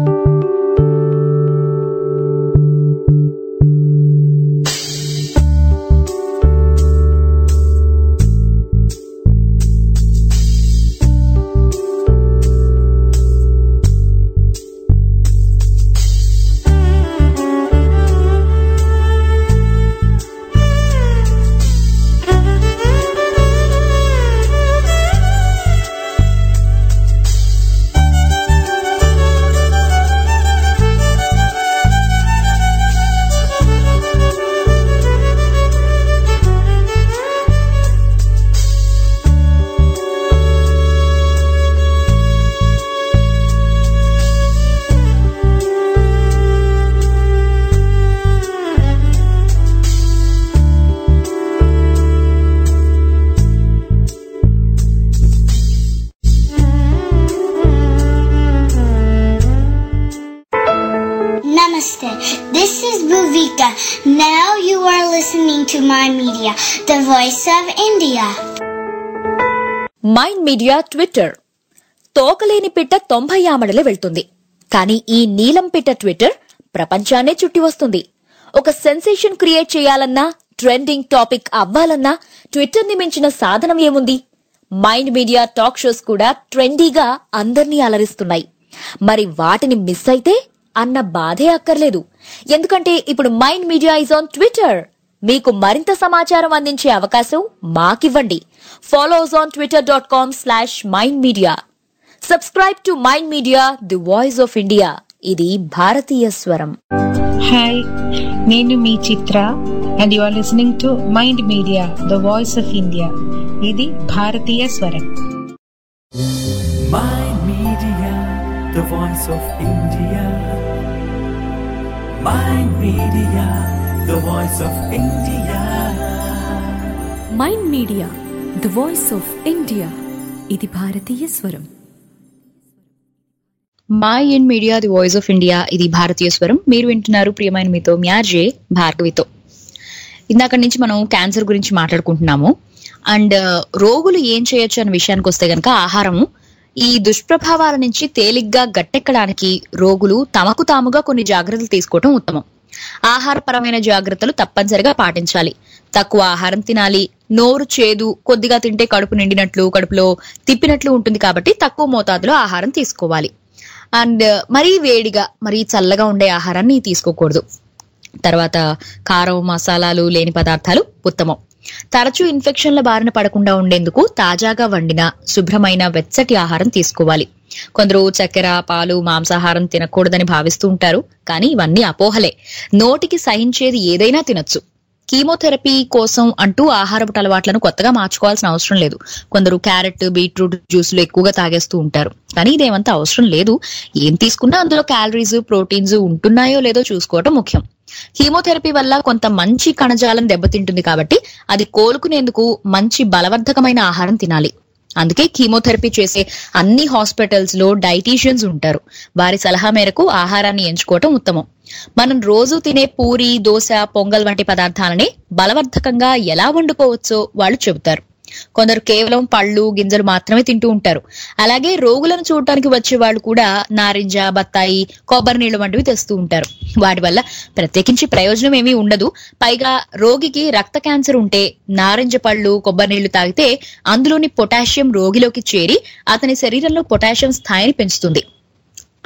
Namaste. This is Bhuvika. Now you are listening to my media, the voice of India. Mind Media Twitter తోకలేని పిట్ట తొంభై ఆమడలే వెళ్తుంది కానీ ఈ నీలం పిట్ట ట్విట్టర్ ప్రపంచాన్నే చుట్టి వస్తుంది ఒక సెన్సేషన్ క్రియేట్ చేయాలన్నా ట్రెండింగ్ టాపిక్ అవ్వాలన్నా ట్విట్టర్ ని మించిన సాధనం ఏముంది మైండ్ మీడియా టాక్ షోస్ కూడా ట్రెండీగా అందర్నీ అలరిస్తున్నాయి మరి వాటిని మిస్ అయితే అన్న బాధే అక్కర్లేదు ఎందుకంటే ఇప్పుడు Mind Media is on Twitter మీకు మరింత సమాచారం అందించే అవకాశం మాకివ్వండి follow us on Twitter dot com slash Mind Media subscribe to Mind Media the voice of India ఇది భారతీయ స్వరం హాయ్ నేను మీ Chitra and you are listening to Mind media the voice of India ఇది భారతీయ స్వరం Mind Media, the voice of India. Mind Media, the voice of India. Mind media the voice of India ఇది భారతీయ స్వరం Mind Media the voice of India ఇది భారతీయ స్వరం మీరు వింటున్నారు ప్రియమైన మీతో మ్యార్జే భార్గవితో ఇందాక నుంచి మనం క్యాన్సర్ గురించి మాట్లాడుకుంటున్నాము అండ్ రోగులు ఏం చేయొచ్చు అనే విషయానికి వస్తే గనక ఆహారము ఈ దుష్ప్రభావాల నుంచి తేలిగ్గా గట్టెక్కడానికి రోగులు తమకు తాముగా కొన్ని జాగ్రత్తలు తీసుకోవటం ఉత్తమం ఆహారపరమైన జాగ్రత్తలు తప్పనిసరిగా పాటించాలి తక్కువ ఆహారం తినాలి నోరు చేదు కొద్దిగా తింటే కడుపు నిండినట్లు కడుపులో తిప్పినట్లు ఉంటుంది కాబట్టి తక్కువ మోతాదులో ఆహారం తీసుకోవాలి అండ్ మరీ వేడిగా మరీ చల్లగా ఉండే ఆహారాన్ని తీసుకోకూడదు తర్వాత కారం మసాలాలు లేని పదార్థాలు ఉత్తమం తరచూ ఇన్ఫెక్షన్ల బారిన పడకుండా ఉండేందుకు తాజాగా వండిన శుభ్రమైన వెచ్చటి ఆహారం తీసుకోవాలి కొందరు చక్కెర పాలు మాంసాహారం తినకూడదని భావిస్తూ ఉంటారు కానీ ఇవన్నీ అపోహలే నోటికి సహించేది ఏదైనా తినొచ్చు కీమోథెరపీ కోసం అంటూ ఆహారపు అలవాట్లను కొత్తగా మార్చుకోవాల్సిన అవసరం లేదు కొందరు క్యారెట్ బీట్రూట్ జ్యూసులు ఎక్కువగా తాగేస్తూ ఉంటారు కానీ ఇదేమంత అవసరం లేదు ఏం తీసుకున్నా అందులో క్యాలరీస్ ప్రోటీన్స్ ఉంటున్నాయో లేదో చూసుకోవటం ముఖ్యం కీమోథెరపీ వల్ల కొంత మంచి కణజాలం దెబ్బతింటుంది కాబట్టి అది కోలుకునేందుకు మంచి బలవర్ధకమైన ఆహారం తినాలి అందుకే కీమోథెరపీ చేసే అన్ని హాస్పిటల్స్ లో డైటీషియన్స్ ఉంటారు వారి సలహా మేరకు ఆహారాన్ని ఎంచుకోవటం ఉత్తమం మనం రోజు తినే పూరి దోశ పొంగల్ వంటి పదార్థాలని బలవర్ధకంగా ఎలా వండుకోవచ్చో వాళ్ళు చెబుతారు కొందరు కేవలం పళ్ళు గింజలు మాత్రమే తింటూ ఉంటారు అలాగే రోగులను చూడటానికి వచ్చే వాళ్ళు కూడా నారింజ బత్తాయి కొబ్బరి నీళ్లు వంటివి తెస్తూ ఉంటారు వాటి వల్ల ప్రత్యేకించి ప్రయోజనం ఏమీ ఉండదు పైగా రోగికి రక్త క్యాన్సర్ ఉంటే నారింజ పళ్ళు కొబ్బరి నీళ్లు తాగితే అందులోని పొటాషియం రోగిలోకి చేరి అతని శరీరంలో పొటాషియం స్థాయిని పెంచుతుంది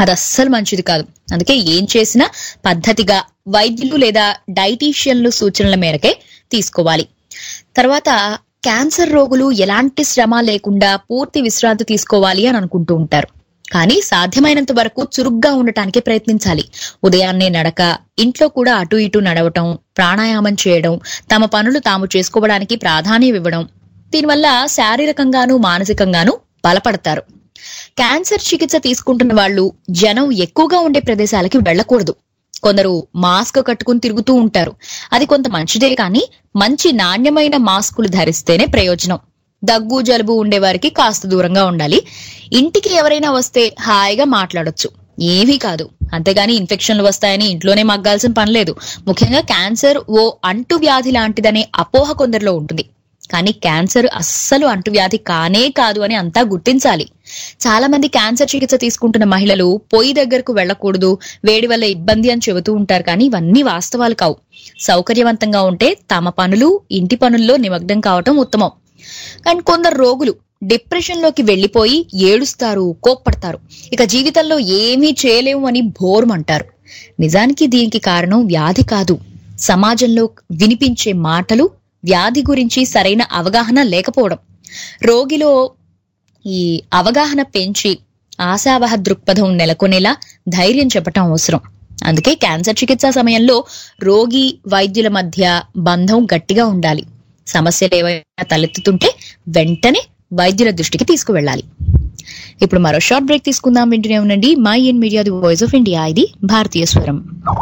అది అస్సలు మంచిది కాదు అందుకే ఏం చేసినా పద్ధతిగా వైద్యులు లేదా డైటీషియన్లు సూచనల మేరకే తీసుకోవాలి తర్వాత క్యాన్సర్ రోగులు ఎలాంటి శ్రమ లేకుండా పూర్తి విశ్రాంతి తీసుకోవాలి అని అనుకుంటూ ఉంటారు కానీ సాధ్యమైనంత వరకు చురుగ్గా ఉండటానికి ప్రయత్నించాలి ఉదయాన్నే నడక ఇంట్లో కూడా అటు ఇటు నడవటం ప్రాణాయామం చేయడం తమ పనులు తాము చేసుకోవడానికి ప్రాధాన్యం ఇవ్వడం దీనివల్ల శారీరకంగానూ మానసికంగానూ బలపడతారు క్యాన్సర్ చికిత్స తీసుకుంటున్న వాళ్ళు జనం ఎక్కువగా ఉండే ప్రదేశాలకి వెళ్ళకూడదు కొందరు మాస్క్ కట్టుకుని తిరుగుతూ ఉంటారు అది కొంత మంచిదే కానీ మంచి నాణ్యమైన మాస్కులు ధరిస్తేనే ప్రయోజనం దగ్గు జలుబు ఉండేవారికి కాస్త దూరంగా ఉండాలి ఇంటికి ఎవరైనా వస్తే హాయిగా మాట్లాడొచ్చు ఏమీ కాదు అంతేగాని ఇన్ఫెక్షన్లు వస్తాయని ఇంట్లోనే మగ్గాల్సిన పని లేదు ముఖ్యంగా క్యాన్సర్ ఓ అంటు వ్యాధి లాంటిదనే అపోహ కొందరిలో ఉంటుంది కానీ క్యాన్సర్ అస్సలు అంటువ్యాధి కానే కాదు అని అంతా గుర్తించాలి చాలా మంది క్యాన్సర్ చికిత్స తీసుకుంటున్న మహిళలు పొయ్యి దగ్గరకు వెళ్ళకూడదు వేడి వల్ల ఇబ్బంది అని చెబుతూ ఉంటారు కానీ ఇవన్నీ వాస్తవాలు కావు సౌకర్యవంతంగా ఉంటే తమ పనులు ఇంటి పనుల్లో నిమగ్నం కావటం ఉత్తమం కానీ కొందరు రోగులు డిప్రెషన్ లోకి వెళ్లిపోయి ఏడుస్తారు కోప్పడతారు ఇక జీవితంలో ఏమీ చేయలేము అని బోర్మంటారు నిజానికి దీనికి కారణం వ్యాధి కాదు సమాజంలో వినిపించే మాటలు వ్యాధి గురించి సరైన అవగాహన లేకపోవడం రోగిలో ఈ అవగాహన పెంచి ఆశావహ దృక్పథం నెలకొనేలా ధైర్యం చెప్పటం అవసరం అందుకే క్యాన్సర్ చికిత్స సమయంలో రోగి వైద్యుల మధ్య బంధం గట్టిగా ఉండాలి సమస్యలు ఏవైనా తలెత్తుతుంటే వెంటనే వైద్యుల దృష్టికి తీసుకువెళ్ళాలి ఇప్పుడు మరో షార్ట్ బ్రేక్ తీసుకుందాం వింటూనే ఉండండి my in media the voice of India ఇది భారతీయ స్వరం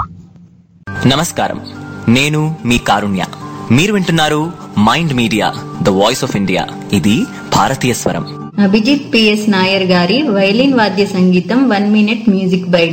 నమస్కారం నేను మీ కారుణ్య మీరు వింటున్నారు mind media the voice of India ఇది భారతీయ స్వరం అభిజిత్ పిఎస్ నాయర్ గారి వైలిన్ వాద్య సంగీతం one minute music bite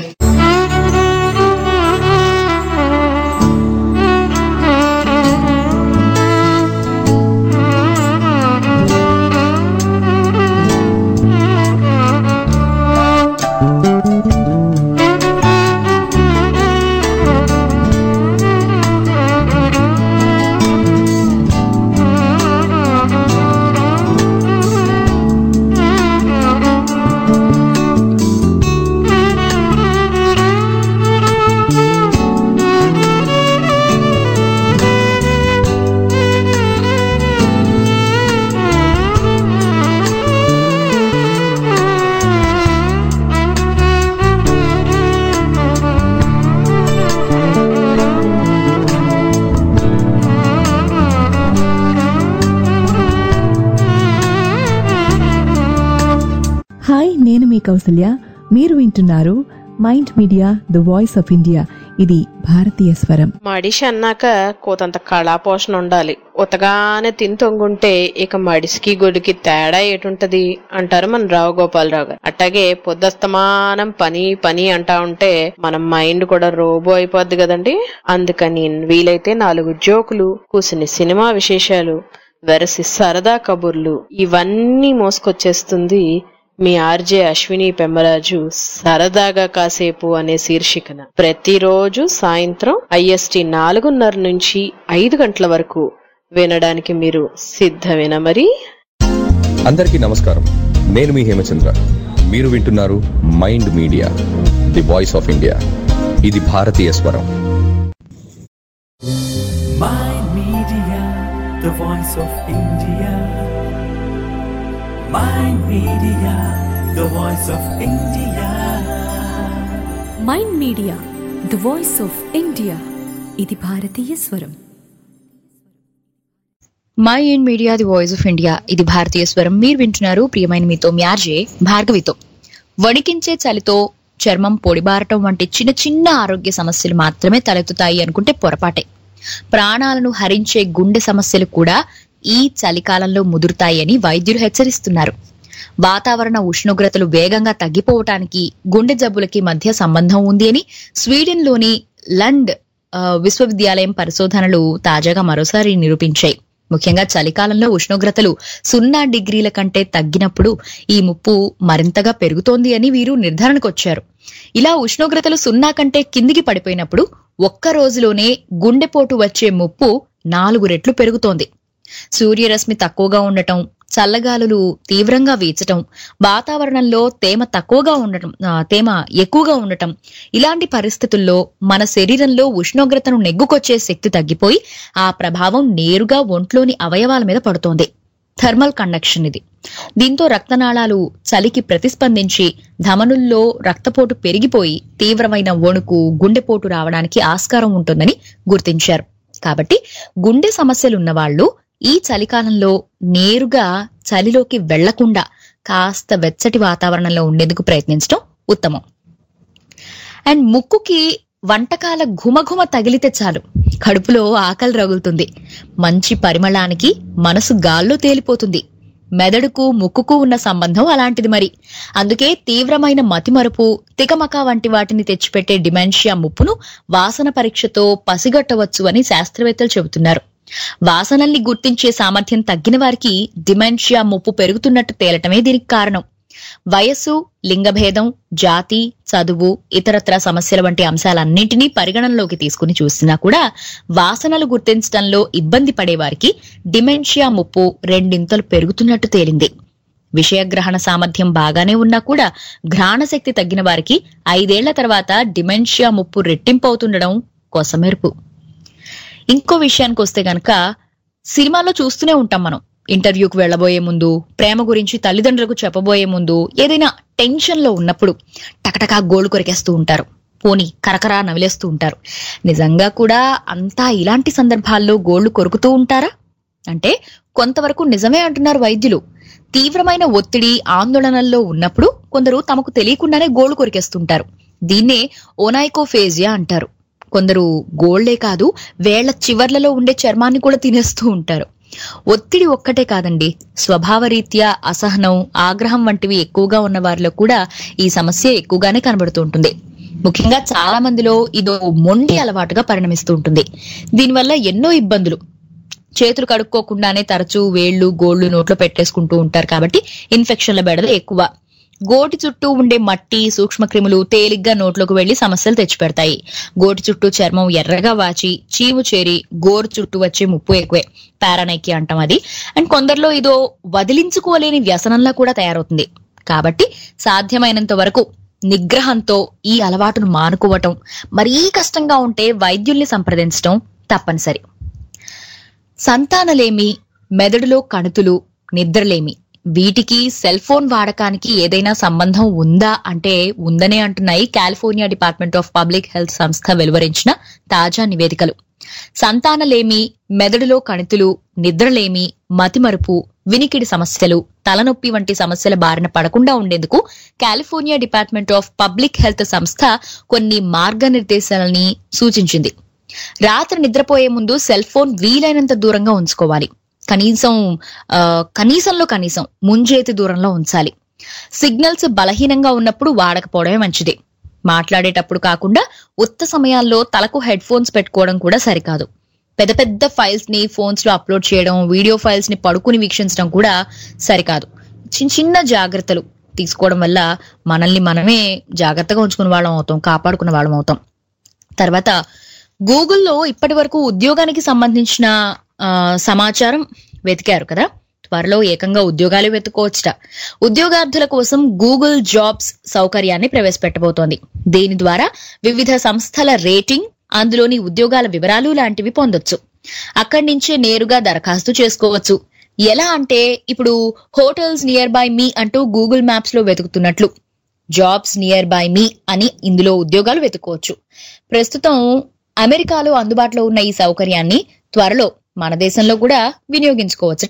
hi నేను మీ కౌసల్య మీరు వింటున్నారు mind media the voice of India ఇది భారతీయ స్వరం మడిషి అన్నాక కోతంత కళాపోషణ ఉండాలి ఉతగానే తిని తొంగుంటే ఇక మడిసికి గొడికి తేడా ఏటుంటది అంటారు మన రావు గోపాలరావు గారు అట్టాగే పొద్దస్తమానం పని పని అంటా ఉంటే మన మైండ్ కూడా రోబో అయిపోద్ది కదండి అందుకని వీలైతే నాలుగు జోకులు కూసిని సినిమా విశేషాలు వెరసి సరదా కబుర్లు ఇవన్నీ మోసుకొచ్చేస్తుంది మీ ఆర్జే అశ్విని పెమ్మరాజు సరదాగా కాసేపు అనే శీర్షికన ప్రతిరోజు సాయంత్రం ఐఎస్టి నాలుగున్నర నుంచి ఐదు గంటల వరకు వినడానికి మీరు సిద్ధమేనా మరి అందరికీ నమస్కారం నేను మీ హేమచంద్ర మీరు వింటున్నారు mind Media the voice of India ఇది భారతీయ స్వరం Mind Media, the voice of India. Mind Media, the voice of India. Mind media the voice of India ఇది భారతీయ స్వరం my in media the voice of India ఇది భారతీయ స్వరం మీరు వింటున్నారు ప్రియమైన మీతో మ్యార్జే భార్గవితో వణికించే చలితో చర్మం పొడిబారటం వంటి చిన్న చిన్న ఆరోగ్య సమస్యలు మాత్రమే తలెత్తుతాయి అనుకుంటే పొరపాటే ప్రాణాలను హరించే గుండె సమస్యలు కూడా ఈ చలికాలంలో ముదురుతాయి అని వైద్యులు హెచ్చరిస్తున్నారు వాతావరణ ఉష్ణోగ్రతలు వేగంగా తగ్గిపోవటానికి గుండె జబ్బులకి మధ్య సంబంధం ఉంది అని స్వీడన్లోని లండ్ ఆ, విశ్వవిద్యాలయం పరిశోధనలు తాజాగా మరోసారి నిరూపించాయి ముఖ్యంగా చలికాలంలో ఉష్ణోగ్రతలు సున్నా డిగ్రీల కంటే తగ్గినప్పుడు ఈ ముప్పు మరింతగా పెరుగుతోంది అని వీరు నిర్ధారణకు వచ్చారు ఇలా ఉష్ణోగ్రతలు సున్నా కంటే కిందికి పడిపోయినప్పుడు ఒక్క రోజులోనే గుండెపోటు వచ్చే ముప్పు నాలుగు రెట్లు పెరుగుతోంది సూర్యరశ్మి తక్కువగా ఉండటం చల్లగాలులు తీవ్రంగా వీచటం వాతావరణంలో తేమ తక్కువగా ఉండటం ఆ, తేమ ఎక్కువగా ఉండటం ఇలాంటి పరిస్థితుల్లో మన శరీరంలో ఉష్ణోగ్రతను నెగ్గుకొచ్చే శక్తి తగ్గిపోయి ఆ ప్రభావం నేరుగా ఒంట్లోని అవయవాల మీద పడుతోంది థర్మల్ కండక్షన్ ఇది దీంతో రక్తనాళాలు చలికి ప్రతిస్పందించి ధమనుల్లో రక్తపోటు పెరిగిపోయి తీవ్రమైన వణుకు గుండెపోటు రావడానికి ఆస్కారం ఉంటుందని గుర్తించారు కాబట్టి గుండె సమస్యలున్న వాళ్ళు ఈ చలికాలంలో నేరుగా చలిలోకి వెళ్లకుండా కాస్త వెచ్చటి వాతావరణంలో ఉండేందుకు ప్రయత్నించడం ఉత్తమం అండ్ ముక్కుకి వంటకాల ఘుమఘుమ తగిలితే చాలు కడుపులో ఆకలి రగులుతుంది మంచి పరిమళానికి మనసు గాల్లో తేలిపోతుంది మెదడుకు ముక్కుకు ఉన్న సంబంధం అలాంటిది మరి అందుకే తీవ్రమైన మతిమరుపు తికమక వంటి వాటిని తెచ్చిపెట్టే డిమెన్షియా ముప్పును వాసన పరీక్షతో పసిగట్టవచ్చు అని శాస్త్రవేత్తలు చెబుతున్నారు వాసనల్ని గుర్తించే సామర్థ్యం తగ్గిన వారికి డిమెన్షియా ముప్పు పెరుగుతున్నట్టు తేలటమే దీనికి కారణం వయస్సు లింగభేదం జాతి చదువు ఇతరత్ర సమస్యల వంటి అంశాలన్నింటినీ పరిగణనలోకి తీసుకుని చూసినా కూడా వాసనలు గుర్తించడంలో ఇబ్బంది పడేవారికి డిమెన్షియా ముప్పు రెండింతలు పెరుగుతున్నట్టు తేలింది విషయగ్రహణ సామర్థ్యం బాగానే ఉన్నా కూడా ఘ్రాణ శక్తి తగ్గిన వారికి ఐదేళ్ల తర్వాత డిమెన్షియా ముప్పు రెట్టింపు అవుతుండడం కొసమెరుపు ఇంకో విషయానికి వస్తే గనక సినిమాలో చూస్తూనే ఉంటాం మనం ఇంటర్వ్యూకి వెళ్ళబోయే ముందు ప్రేమ గురించి తల్లిదండ్రులకు చెప్పబోయే ముందు ఏదైనా టెన్షన్ లో ఉన్నప్పుడు టకటకా గోళ్ళు కొరికేస్తూ ఉంటారు పోని కరకరా నవిలేస్తూ ఉంటారు నిజంగా కూడా అంతా ఇలాంటి సందర్భాల్లో గోళ్లు కొరుకుతూ ఉంటారా అంటే కొంతవరకు నిజమే అంటున్నారు వైద్యులు తీవ్రమైన ఒత్తిడి ఆందోళనల్లో ఉన్నప్పుడు కొందరు తమకు తెలియకుండానే గోళ్లు కొరికేస్తుంటారు దీన్నే ఓనాయికోఫేజియా అంటారు కొందరు గోళ్లే కాదు వేళ్ల చివర్లలో ఉండే చర్మాన్ని కూడా తినేస్తూ ఉంటారు ఒత్తిడి ఒక్కటే కాదండి స్వభావరీత్యా అసహనం ఆగ్రహం వంటివి ఎక్కువగా ఉన్న వారిలో కూడా ఈ సమస్య ఎక్కువగానే కనబడుతూ ఉంటుంది ముఖ్యంగా చాలా మందిలో ఇదో మొండి అలవాటుగా పరిణమిస్తూ ఉంటుంది దీనివల్ల ఎన్నో ఇబ్బందులు చేతులు కడుక్కోకుండానే తరచూ వేళ్లు గోళ్లు నోట్లో పెట్టేసుకుంటూ ఉంటారు కాబట్టి ఇన్ఫెక్షన్ల బెడద ఎక్కువ గోటి చుట్టూ ఉండే మట్టి సూక్ష్మక్రిములు తేలిగ్గా నోట్లోకి వెళ్లి సమస్యలు తెచ్చిపెడతాయి గోటి చుట్టూ చర్మం ఎర్రగా వాచి చీము చేరి గోరు చుట్టూ వచ్చే ముప్పు ఎక్కువే పారానైకి అంటాం అది అండ్ కొందరిలో ఇదో వదిలించుకోలేని వ్యసనంలా కూడా తయారవుతుంది కాబట్టి సాధ్యమైనంత వరకు నిగ్రహంతో ఈ అలవాటును మానుకోవటం మరీ కష్టంగా ఉంటే వైద్యుల్ని సంప్రదించడం తప్పనిసరి సంతానలేమి మెదడులో కణుతులు నిద్రలేమి వీటికి సెల్ ఫోన్ వాడకానికి ఏదైనా సంబంధం ఉందా అంటే ఉందనే అంటున్నాయి California department of public health సంస్థ వెలువరించిన తాజా నివేదికలు సంతానలేమి మెదడులో కణితులు నిద్రలేమి మతిమరుపు వినికిడి సమస్యలు తలనొప్పి వంటి సమస్యల బారిన పడకుండా ఉండేందుకు California department of public health సంస్థ కొన్ని మార్గనిర్దేశాలని సూచించింది రాత్రి నిద్రపోయే ముందు సెల్ ఫోన్ వీలైనంత దూరంగా ఉంచుకోవాలి కనీసం ఆ, కనీసంలో కనీసం ముంజేతి దూరంలో ఉంచాలి సిగ్నల్స్ బలహీనంగా ఉన్నప్పుడు వాడకపోవడమే మంచిది మాట్లాడేటప్పుడు కాకుండా ఉత్త సమయాల్లో తలకు హెడ్ ఫోన్స్ పెట్టుకోవడం కూడా సరికాదు పెద్ద పెద్ద ఫైల్స్ ని ఫోన్స్ లో అప్లోడ్ చేయడం వీడియో ఫైల్స్ ని పడుకుని వీక్షించడం కూడా సరికాదు చిన్న చిన్న జాగ్రత్తలు తీసుకోవడం వల్ల మనల్ని మనమే జాగ్రత్తగా ఉంచుకునే వాళ్ళం అవుతాం కాపాడుకునే వాళ్ళం అవుతాం తర్వాత గూగుల్లో ఇప్పటి వరకు ఉద్యోగానికి సంబంధించిన ఆ, సమాచారం వెతికారు కదా త్వరలో ఏకంగా ఉద్యోగాలు వెతుకోవచ్చుట ఉద్యోగార్థుల కోసం గూగుల్ జాబ్స్ సౌకర్యాన్ని ప్రవేశపెట్టబోతోంది దీని ద్వారా వివిధ సంస్థల రేటింగ్ అందులోని ఉద్యోగాల వివరాలు లాంటివి పొందొచ్చు అక్కడి నుంచే నేరుగా దరఖాస్తు చేసుకోవచ్చు ఎలా అంటే ఇప్పుడు హోటల్స్ నియర్ బై మీ అంటూ గూగుల్ మ్యాప్స్ లో వెతుకుతున్నట్లు జాబ్స్ నియర్ బై మీ అని ఇందులో ఉద్యోగాలు వెతుక్కోవచ్చు ప్రస్తుతం అమెరికాలో అందుబాటులో ఉన్న ఈ సౌకర్యాన్ని త్వరలో మన దేశంలో కూడా వినియోగించుకోవచ్చుట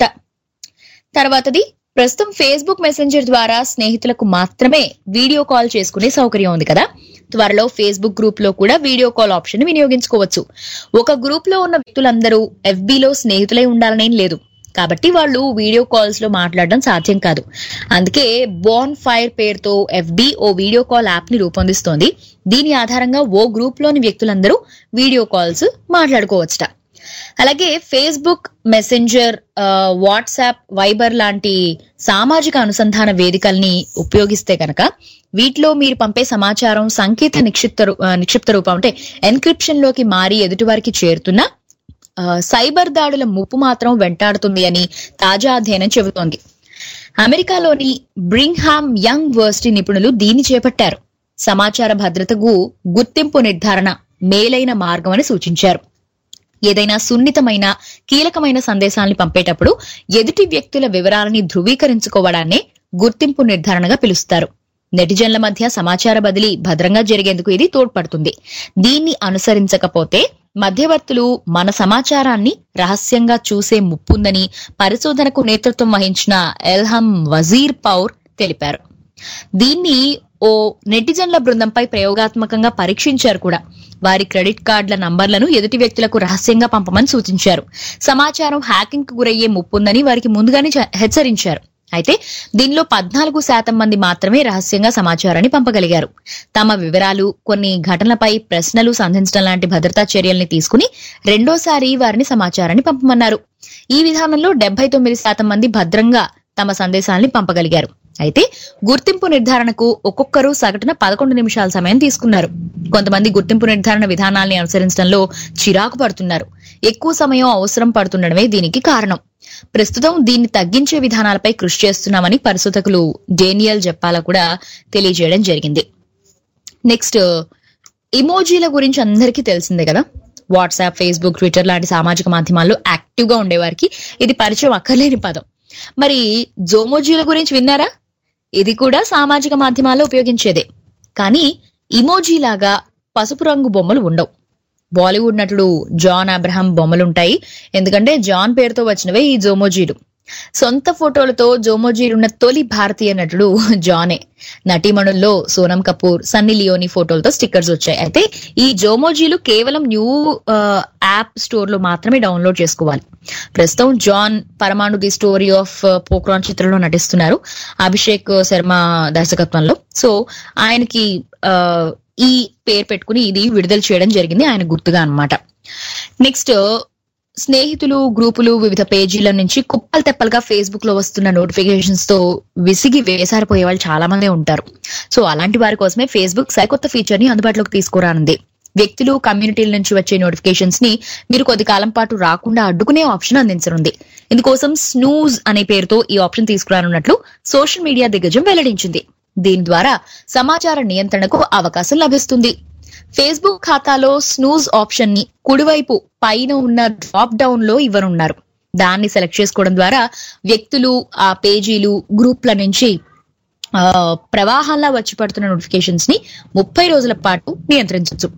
తర్వాతది ప్రస్తుతం ఫేస్బుక్ మెసెంజర్ ద్వారా స్నేహితులకు మాత్రమే వీడియో కాల్ చేసుకునే సౌకర్యం ఉంది కదా త్వరలో ఫేస్బుక్ గ్రూప్ లో కూడా వీడియో కాల్ ఆప్షన్ వినియోగించుకోవచ్చు ఒక గ్రూప్ లో ఉన్న వ్యక్తులందరూ FB లో స్నేహితులై ఉండాలనేం లేదు కాబట్టి వాళ్ళు వీడియో కాల్స్ లో మాట్లాడడం సాధ్యం కాదు అందుకే బోన్ ఫైర్ పేరుతో ఎఫ్బి ఓ వీడియో కాల్ యాప్ ని రూపొందిస్తోంది దీని ఆధారంగా ఓ గ్రూప్ లోని వ్యక్తులందరూ వీడియో కాల్స్ మాట్లాడుకోవచ్చుట అలాగే ఫేస్బుక్ మెసెంజర్ ఆ, వాట్సాప్ వైబర్ లాంటి సామాజిక అనుసంధాన వేదికల్ని ఉపయోగిస్తే కనుక వీటిలో మీరు పంపే సమాచారం సంకేత నిక్షిప్త రూ- ఆ, నిక్షిప్త రూపం అంటే ఎన్క్రిప్షన్ లోకి మారి ఎదుటివారికి చేరుతున్నా ఆ, సైబర్ దాడుల ముప్పు మాత్రం వెంటాడుతుంది అని తాజా అధ్యయనం చెబుతోంది అమెరికాలోని బ్రింగ్హామ్ యంగ్ వర్సిటీ నిపుణులు దీన్ని చేపట్టారు సమాచార భద్రతకు గుర్తింపు నిర్ధారణ మేలైన మార్గం అని సూచించారు ఏదైనా సున్నితమైన కీలకమైన సందేశాల్ని పంపేటప్పుడు ఎదుటి వ్యక్తుల వివరాలని ధృవీకరించుకోవడాన్నే గుర్తింపు నిర్ధారణగా పిలుస్తారు నెటిజన్ల మధ్య సమాచార బదిలీ భద్రంగా జరిగేందుకు ఇది తోడ్పడుతుంది దీన్ని అనుసరించకపోతే మధ్యవర్తులు మన సమాచారాన్ని రహస్యంగా చూసే ముప్పుందని పరిశోధనకు నేతృత్వం వహించిన ఎల్హం వజీర్ పౌర్ తెలిపారు దీన్ని ఓ నెటిజన్ల బృందంపై ప్రయోగాత్మకంగా పరీక్షించారు కూడా వారి క్రెడిట్ కార్డుల నంబర్లను ఎదుటి వ్యక్తులకు రహస్యంగా పంపమని సూచించారు సమాచారం హ్యాకింగ్ కు గురయ్యే ముప్పుందని వారికి ముందుగానే చ- హెచ్చరించారు అయితే దీనిలో పద్నాలుగు శాతం మంది మాత్రమే రహస్యంగా సమాచారాన్ని పంపగలిగారు తమ వివరాలు కొన్ని ఘటనలపై ప్రశ్నలు సంధించడం లాంటి భద్రతా చర్యల్ని తీసుకుని రెండోసారి వారిని సమాచారాన్ని పంపమన్నారు ఈ విధానంలో డెబ్బై తొమ్మిది శాతం మంది భద్రంగా తమ సందేశాల్ని పంపగలిగారు అయితే గుర్తింపు నిర్ధారణకు ఒక్కొక్కరు సగటున పదకొండు నిమిషాల సమయం తీసుకున్నారు కొంతమంది గుర్తింపు నిర్ధారణ విధానాల్ని అనుసరించడంలో చిరాకు పడుతున్నారు ఎక్కువ సమయం అవసరం పడుతుండడమే దీనికి కారణం ప్రస్తుతం దీన్ని తగ్గించే విధానాలపై కృషి చేస్తున్నామని పరిశోధకులు డేనియల్ జప్పాల కూడా తెలియజేయడం జరిగింది నెక్స్ట్ ఇమోజీల గురించి అందరికీ తెలిసిందే కదా వాట్సాప్ ఫేస్బుక్ ట్విట్టర్ లాంటి సామాజిక మాధ్యమాల్లో యాక్టివ్ గా ఉండేవారికి ఇది పరిచయం అక్కర్లేని పదం మరి జోమోజీల గురించి విన్నారా ఇది కూడా సామాజిక మాధ్యమాల్లో ఉపయోగించేదే కానీ ఇమోజీ లాగా పసుపు రంగు బొమ్మలు ఉండవు బాలీవుడ్ నటుడు జాన్ అబ్రహం బొమ్మలుంటాయి ఎందుకంటే జాన్ పేరుతో వచ్చినవే ఈ జోమోజీలు సొంత ఫోటోలతో జోమోజీలున్న తొలి భారతీయ నటుడు జానే నటీమణుల్లో సోనం కపూర్ సన్నీ లియోని ఫోటోలతో స్టిక్కర్స్ వచ్చాయి అయితే ఈ జోమోజీలు కేవలం న్యూ ఆ, యాప్ స్టోర్ లో మాత్రమే డౌన్లోడ్ చేసుకోవాలి ప్రస్తుతం జాన్ పరమాణు ది స్టోరీ ఆఫ్ పోక్రాన్ చిత్రంలో నటిస్తున్నారు అభిషేక్ శర్మ దర్శకత్వంలో సో ఆయనకి ఆ, ఈ పేరు పెట్టుకుని ఇది విడుదల చేయడం జరిగింది ఆయన గుర్తుగా అన్నమాట నెక్స్ట్ స్నేహితులు గ్రూపులు వివిధ పేజీల నుంచి కుప్పలు తెప్పలుగా ఫేస్బుక్ లో వస్తున్న నోటిఫికేషన్స్ తో విసిగి వేసారిపోయే వాళ్ళు చాలా మందే ఉంటారు సో అలాంటి వారి కోసమే ఫేస్బుక్ సరికొత్త ఫీచర్ ని అందుబాటులోకి తీసుకురానుంది వ్యక్తులు కమ్యూనిటీల నుంచి వచ్చే నోటిఫికేషన్స్ ని మీరు కొద్ది కాలం పాటు రాకుండా అడ్డుకునే ఆప్షన్ అందించనుంది ఇందుకోసం స్నూజ్ అనే పేరుతో ఈ ఆప్షన్ తీసుకురానున్నట్లు సోషల్ మీడియా దిగ్గజం వెల్లడించింది దీని ద్వారా సమాచార నియంత్రణకు అవకాశం లభిస్తుంది ఫేస్బుక్ ఖాతాలో స్నూజ్ ఆప్షన్ ని కుడివైపు పైన ఉన్న డ్రాప్ డౌన్ లో ఇవ్వనున్నారు దాన్ని సెలెక్ట్ చేసుకోవడం ద్వారా వ్యక్తులు ఆ పేజీలు గ్రూప్ల నుంచి ఆ, ప్రవాహంలా వచ్చి పడుతున్న నోటిఫికేషన్స్ ని ముప్పై రోజుల పాటు నియంత్రించవచ్చు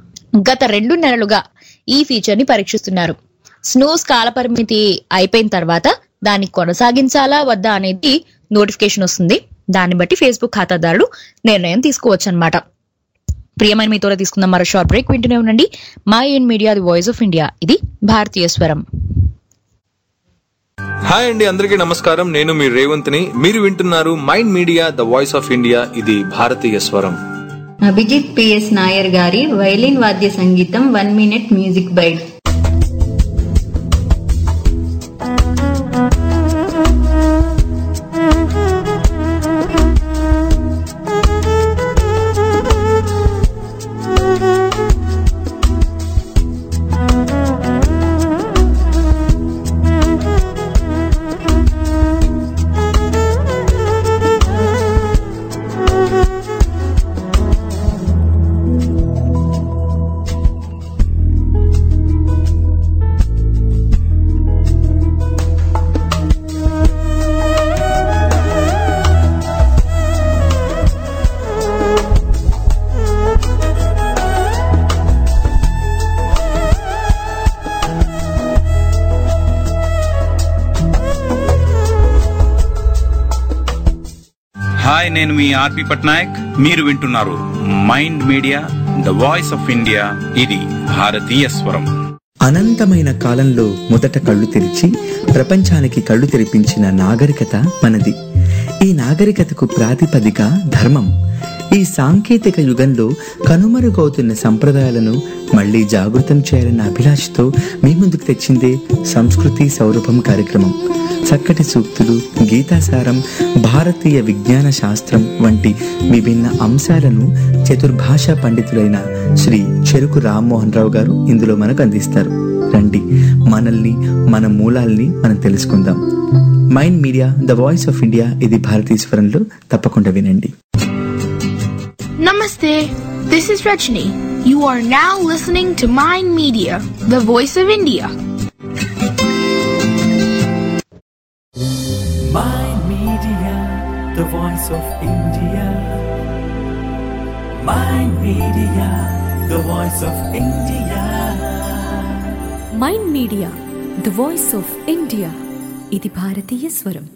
గత రెండు నెలలుగా ఈ ఫీచర్ ని పరీక్షిస్తున్నారు స్నూస్ కాలపరిమితి అయిపోయిన తర్వాత దాన్ని కొనసాగించాలా వద్దా అనేది నోటిఫికేషన్ వస్తుంది దాన్ని బట్టి ఫేస్బుక్ ఖాతాదారుడు నిర్ణయం తీసుకోవచ్చు అనమాట ప్రియమైన మీతో తీసుకుందాం మరో షార్ట్ బ్రేక్ వింటూనే ఉండండి mind media the voice of India ఇది భారతీయ స్వరం హాయ్ అండి అందరికీ నమస్కారం నేను మీ రేవంత్ని మీరు వింటున్నారు mind media the voice of India ఇది భారతీయ స్వరం అభిజిత్ పిఎస్ నాయర్ గారి వైలిన్ వాద్య సంగీతం one minute music bite hi నేను మీ ఆర్పి పట్నాయక్ మీరు వింటున్నారు mind media the voice of India ఇది భారతీయ స్వరం అనంతమైన కాలంలో మొదట కళ్ళు తెరిచి ప్రపంచానికి కళ్ళు తెరిపించిన నాగరికత మనది ఈ నాగరికతకు ప్రాతిపదిక ధర్మం ఈ సాంకేతిక యుగంలో కనుమరుగవుతున్న సంప్రదాయాలను మళ్ళీ జాగృతం చేయాలన్న అభిలాషతో మీ ముందుకు తెచ్చిందే సంస్కృతి సౌరభం కార్యక్రమం చక్కటి సూక్తులు గీతాసారం భారతీయ విజ్ఞాన శాస్త్రం వంటి విభిన్న అంశాలను చతుర్భాషా పండితులైన శ్రీ చెరుకు రామ్మోహన్ రావు గారు ఇందులో మనకు అందిస్తారు రండి మనల్ని మన మూలాల్ని మనం తెలుసుకుందాం mind media the voice of India ఇది భారతీశ్వరంలో తప్పకుండా వినండి Namaste. This is Rajni. You are now listening to Mind Media, the voice of India. Mind Media, the voice of India. Mind Media, the voice of India. Mind media the voice of India ఇది భారతీయ స్వరం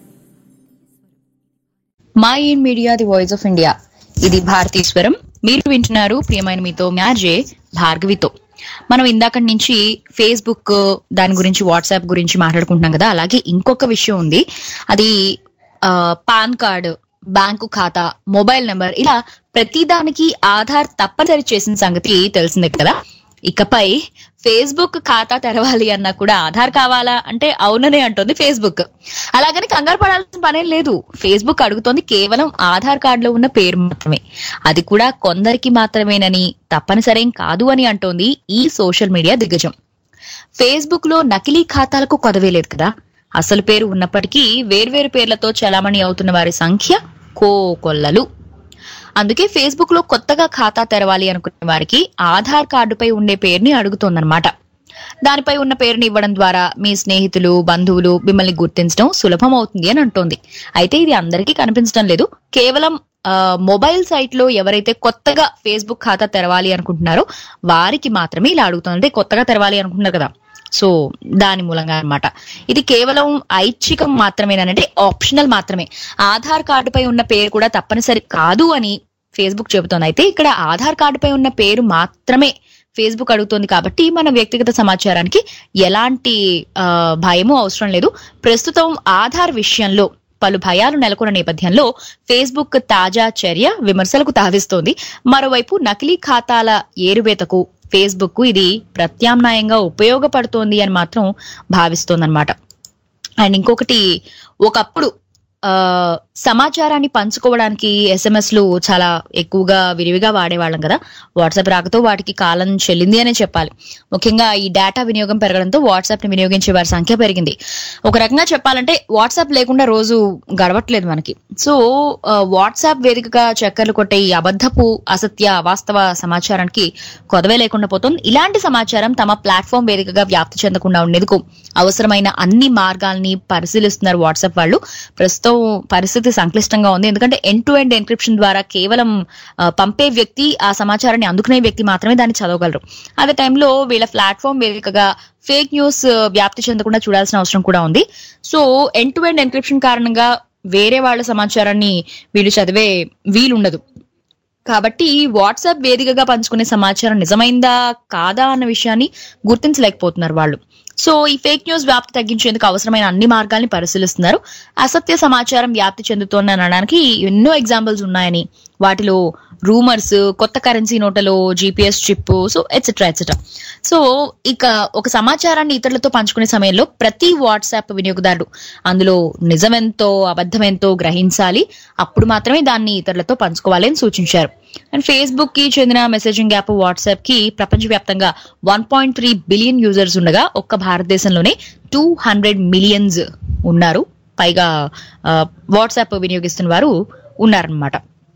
mind media the voice of India ఇది భారతీశ్వరం మీరు వింటున్నారు ప్రియమైన మీతో మ్యార్జే భార్గవితో మనం ఇందాక నుంచి ఫేస్బుక్ దాని గురించి వాట్సాప్ గురించి మాట్లాడుకుంటున్నాం కదా అలాగే ఇంకొక విషయం ఉంది అది ఆ, పాన్ కార్డు బ్యాంకు ఖాతా మొబైల్ నెంబర్ ఇలా ప్రతిదానికి ఆధార్ తప్పనిసరి చేసిన సంగతి తెలిసిందే కదా ఇకపై ఫేస్బుక్ ఖాతా తెరవాలి అన్నా కూడా ఆధార్ కావాలా అంటే అవుననే అంటుంది ఫేస్బుక్ అలాగని కంగారు పడాల్సిన పనేం లేదు ఫేస్బుక్ అడుగుతోంది కేవలం ఆధార్ కార్డులో ఉన్న పేరు మాత్రమే అది కూడా కొందరికి మాత్రమేనని తప్పనిసరేం కాదు అని అంటోంది ఈ సోషల్ మీడియా దిగ్గజం ఫేస్బుక్ లో నకిలీ ఖాతాలకు కొదవే లేదు కదా అసలు పేరు ఉన్నప్పటికీ వేర్వేరు పేర్లతో చలామణి అవుతున్న వారి సంఖ్య కోకొల్లలు అందుకే ఫేస్బుక్ లో కొత్తగా ఖాతా తెరవాలి అనుకునే వారికి ఆధార్ కార్డుపై ఉండే పేరుని అడుగుతోందన్నమాట దానిపై ఉన్న పేరుని ఇవ్వడం ద్వారా మీ స్నేహితులు బంధువులు మిమ్మల్ని గుర్తించడం సులభం అవుతుంది అని అంటోంది అయితే ఇది అందరికీ కనిపించడం లేదు కేవలం ఆ, మొబైల్ సైట్ లో ఎవరైతే కొత్తగా ఫేస్బుక్ ఖాతా తెరవాలి అనుకుంటున్నారో వారికి మాత్రమే ఇలా అడుగుతుంది అంటే కొత్తగా తెరవాలి అనుకుంటున్నారు కదా సో దాని మూలంగా అన్నమాట ఇది కేవలం ఐచ్ఛికం మాత్రమేనంటే ఆప్షనల్ మాత్రమే ఆధార్ కార్డుపై ఉన్న పేరు కూడా తప్పనిసరి కాదు అని ఫేస్బుక్ చెబుతోంది అయితే ఇక్కడ ఆధార్ కార్డుపై ఉన్న పేరు మాత్రమే ఫేస్బుక్ అడుగుతోంది కాబట్టి మన వ్యక్తిగత సమాచారానికి ఎలాంటి ఆ, భయము అవసరం లేదు ప్రస్తుతం ఆధార్ విషయంలో పలు భయాలు నెలకొన్న నేపథ్యంలో ఫేస్బుక్ తాజా చర్య విమర్శలకు తావిస్తోంది మరోవైపు నకిలీ ఖాతాల ఏరువేతకు ఫేస్బుక్ ఇది ప్రత్యామ్నాయంగా ఉపయోగపడుతోంది అని మాత్రం భావిస్తోందన్నమాట అండ్ ఇంకొకటి ఒకప్పుడు ఆ సమాచారాన్ని పంచుకోవడానికి ఎస్ఎంఎస్ లు చాలా ఎక్కువగా విరివిగా వాడేవాళ్ళం కదా వాట్సాప్ రాకతో వాటికి కాలం చెల్లింది అనే చెప్పాలి ముఖ్యంగా ఈ డేటా వినియోగం పెరగడంతో వాట్సాప్ ని వినియోగించే వారి సంఖ్య పెరిగింది ఒక రకంగా చెప్పాలంటే వాట్సాప్ లేకుండా రోజు గడవట్లేదు మనకి సో ఆ, వాట్సాప్ వేదికగా చక్కర్లు కొట్టే ఈ అబద్ధపు అసత్య వాస్తవ సమాచారానికి కొదవే లేకుండా పోతుంది ఇలాంటి సమాచారం తమ ప్లాట్ఫామ్ వేదికగా వ్యాప్తి చెందకుండా ఉండేందుకు అవసరమైన అన్ని మార్గాల్ని పరిశీలిస్తున్నారు వాట్సాప్ వాళ్ళు ప్రస్తుతం పరిస్థితి సంక్లిష్టంగా ఉంది ఎందుకంటే ఎండ్ టు ఎండ్ ఎన్క్రిప్షన్ ద్వారా కేవలం ఆ, పంపే వ్యక్తి ఆ సమాచారాన్ని అందుకునే వ్యక్తి మాత్రమే దాన్ని చదవగలరు అదే టైంలో వీళ్ళ ప్లాట్ఫామ్ వేదికగా ఫేక్ న్యూస్ వ్యాప్తి చెందకుండా చూడాల్సిన అవసరం కూడా ఉంది so end to end encryption కారణంగా వేరే వాళ్ళ సమాచారాన్ని వీళ్ళు చదివే వీలుండదు కాబట్టి వాట్సాప్ వేదికగా పంచుకునే సమాచారం నిజమైందా కాదా అన్న విషయాన్ని గుర్తించలేకపోతున్నారు వాళ్ళు సో ఈ ఫేక్ న్యూస్ వ్యాప్తి తగ్గించేందుకు అవసరమైన అన్ని మార్గాల్ని పరిశీలిస్తున్నారు అసత్య సమాచారం వ్యాప్తి చెందుతోంది అనడానికి ఎన్నో ఎగ్జాంపుల్స్ ఉన్నాయని వాటిలో రూమర్స్ కొత్త కరెన్సీ నోటలో GPS chip so etcetera etcetera so ఇక ఒక సమాచారాన్ని ఇతరులతో పంచుకునే సమయంలో ప్రతి వాట్సాప్ వినియోగదారుడు అందులో నిజమెంతో అబద్ధమెంతో గ్రహించాలి అప్పుడు మాత్రమే దాన్ని ఇతరులతో పంచుకోవాలి అని సూచించారు అండ్ ఫేస్బుక్ కి చెందిన మెసేజింగ్ యాప్ వాట్సాప్ కి ప్రపంచవ్యాప్తంగా one point three billion users ఉండగా ఒక్క భారతదేశంలోనే టూ హండ్రెడ్ మిలియన్స్ ఉన్నారు పైగా ఆ, వాట్సాప్ వినియోగిస్తున్న వారు ఉన్నారనమాట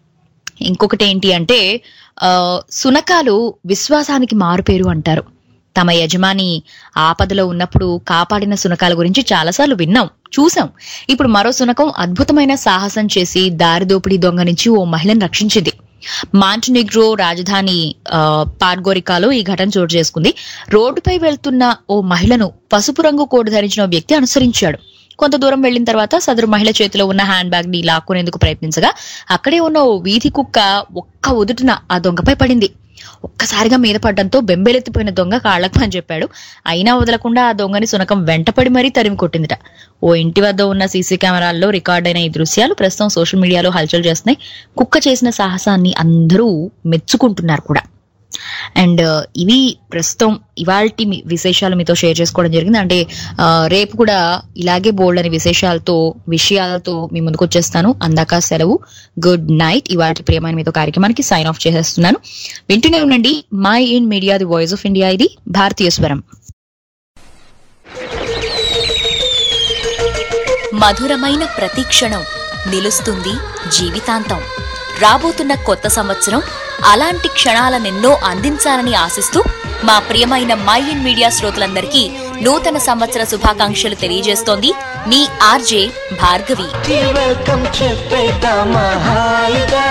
ఇంకొకటి ఏంటి అంటే ఆ, సునకాలు విశ్వాసానికి మారుపేరు అంటారు తమ యజమాని ఆపదలో ఉన్నప్పుడు కాపాడిన సునకాల గురించి చాలాసార్లు విన్నాం చూసాం ఇప్పుడు మరో సునకం అద్భుతమైన సాహసం చేసి దారిదోపిడీ దొంగ నుంచి ఓ మహిళను రక్షించింది మాంటనిగ్రో రాజధాని ఆ, పాడ్గోరికాలో ఈ ఘటన చోటు చేసుకుంది రోడ్డుపై వెళ్తున్న ఓ మహిళను పసుపు రంగు కోటు ధరించిన ఓ వ్యక్తి అనుసరించాడు కొంత దూరం వెళ్లిన తర్వాత సదరు మహిళ చేతిలో ఉన్న హ్యాండ్ బ్యాగ్ ని లాక్కునేందుకు ప్రయత్నించగా అక్కడే ఉన్న ఓ వీధి కుక్క ఒక్క ఉదుటున ఆ దొంగపై పడింది ఒక్కసారిగా మీద పడ్డంతో బెంబేలెత్తిపోయిన దొంగ కాళ్లకు అని చెప్పాడు అయినా వదలకుండా ఆ దొంగని సునకం వెంటపడి మరీ తరిమి కొట్టిందిట ఓ ఇంటి వద్ద ఉన్న సీసీ కెమెరాల్లో రికార్డ్ అయిన ఈ దృశ్యాలు ప్రస్తుతం సోషల్ మీడియాలో హల్చల్ చేస్తున్నాయి కుక్క చేసిన సాహసాన్ని అందరూ మెచ్చుకుంటున్నారు కూడా అండ్ ఇవి ప్రస్తుతం ఇవాల్టి మీ- విశేషాలు మీతో షేర్ చేసుకోవడం జరిగింది అంటే ఆ, రేపు కూడా ఇలాగే బోల్డ్ అనే విశేషాలతో విషయాలతో మీ ముందుకు వచ్చేస్తాను అందాక సెలవు గుడ్ నైట్ ఇవాటి ప్రియమైన మీతో కార్యక్రమానికి సైన్ ఆఫ్ చేసేస్తున్నాను వింటూనే ఉండండి my in media the voice of India ఇది భారతీయ స్వరం మధురమైన ప్రతి క్షణం నిలుస్తుంది జీవితాంతం రాబోతున్న కొత్త సంవత్సరం అలాంటి క్షణాలనెన్నో అందించాలని ఆశిస్తూ మా ప్రియమైన మై ఇన్ మీడియా శ్రోతలందరికీ నూతన సంవత్సర శుభాకాంక్షలు తెలియజేస్తోంది మీ ఆర్జే భార్గవి వెల్కమ్ చెప్పేద్దామా హాయిగా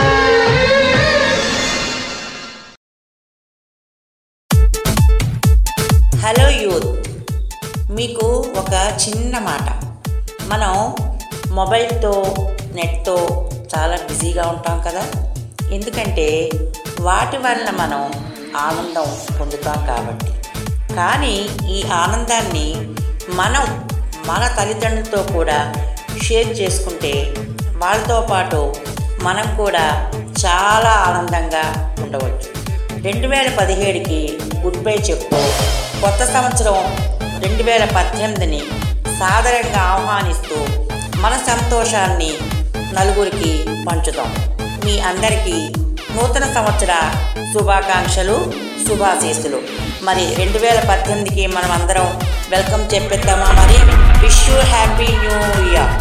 హలో యూత్ మీకు ఒక చిన్న మాట మనం మొబైల్తో నెట్తో చాలా బిజీగా ఉంటాం కదా ఎందుకంటే వాటి వలన మనం ఆనందం పొందుతాం కాబట్టి కానీ ఈ ఆనందాన్ని మనం మన తల్లిదండ్రులతో కూడా షేర్ చేసుకుంటే వాళ్ళతో పాటు మనం కూడా చాలా ఆనందంగా ఉండవచ్చు రెండు వేల పదిహేడుకి గుడ్ బై చెప్తూ కొత్త సంవత్సరం రెండు వేల పద్దెనిమిదిని సాదరంగా ఆహ్వానిస్తూ మన సంతోషాన్ని నలుగురికి పంచుతాం మీ అందరికీ నూతన సంవత్సర శుభాకాంక్షలు శుభాశీస్సులు మరి రెండు వేల పద్దెనిమిదికి మనం అందరం వెల్కమ్ చెప్పేద్దామా మరి wish you happy new year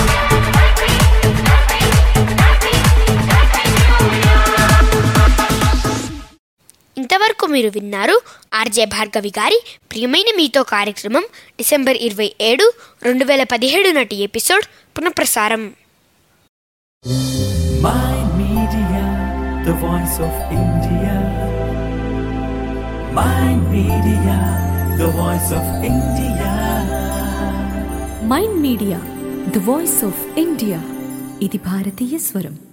ఇంతవరకు మీరు విన్నారు ఆర్జే భార్గవి గారి ప్రియమైన మీతో కార్యక్రమం డిసెంబర్ ఇరవై ఏడు రెండు వేల పదిహేడు నాటి ఎపిసోడ్ పునఃప్రసారం Mind Media, the voice of India. Mind Media, the voice of India. Mind media the voice of India ఇది భారతీయ స్వరం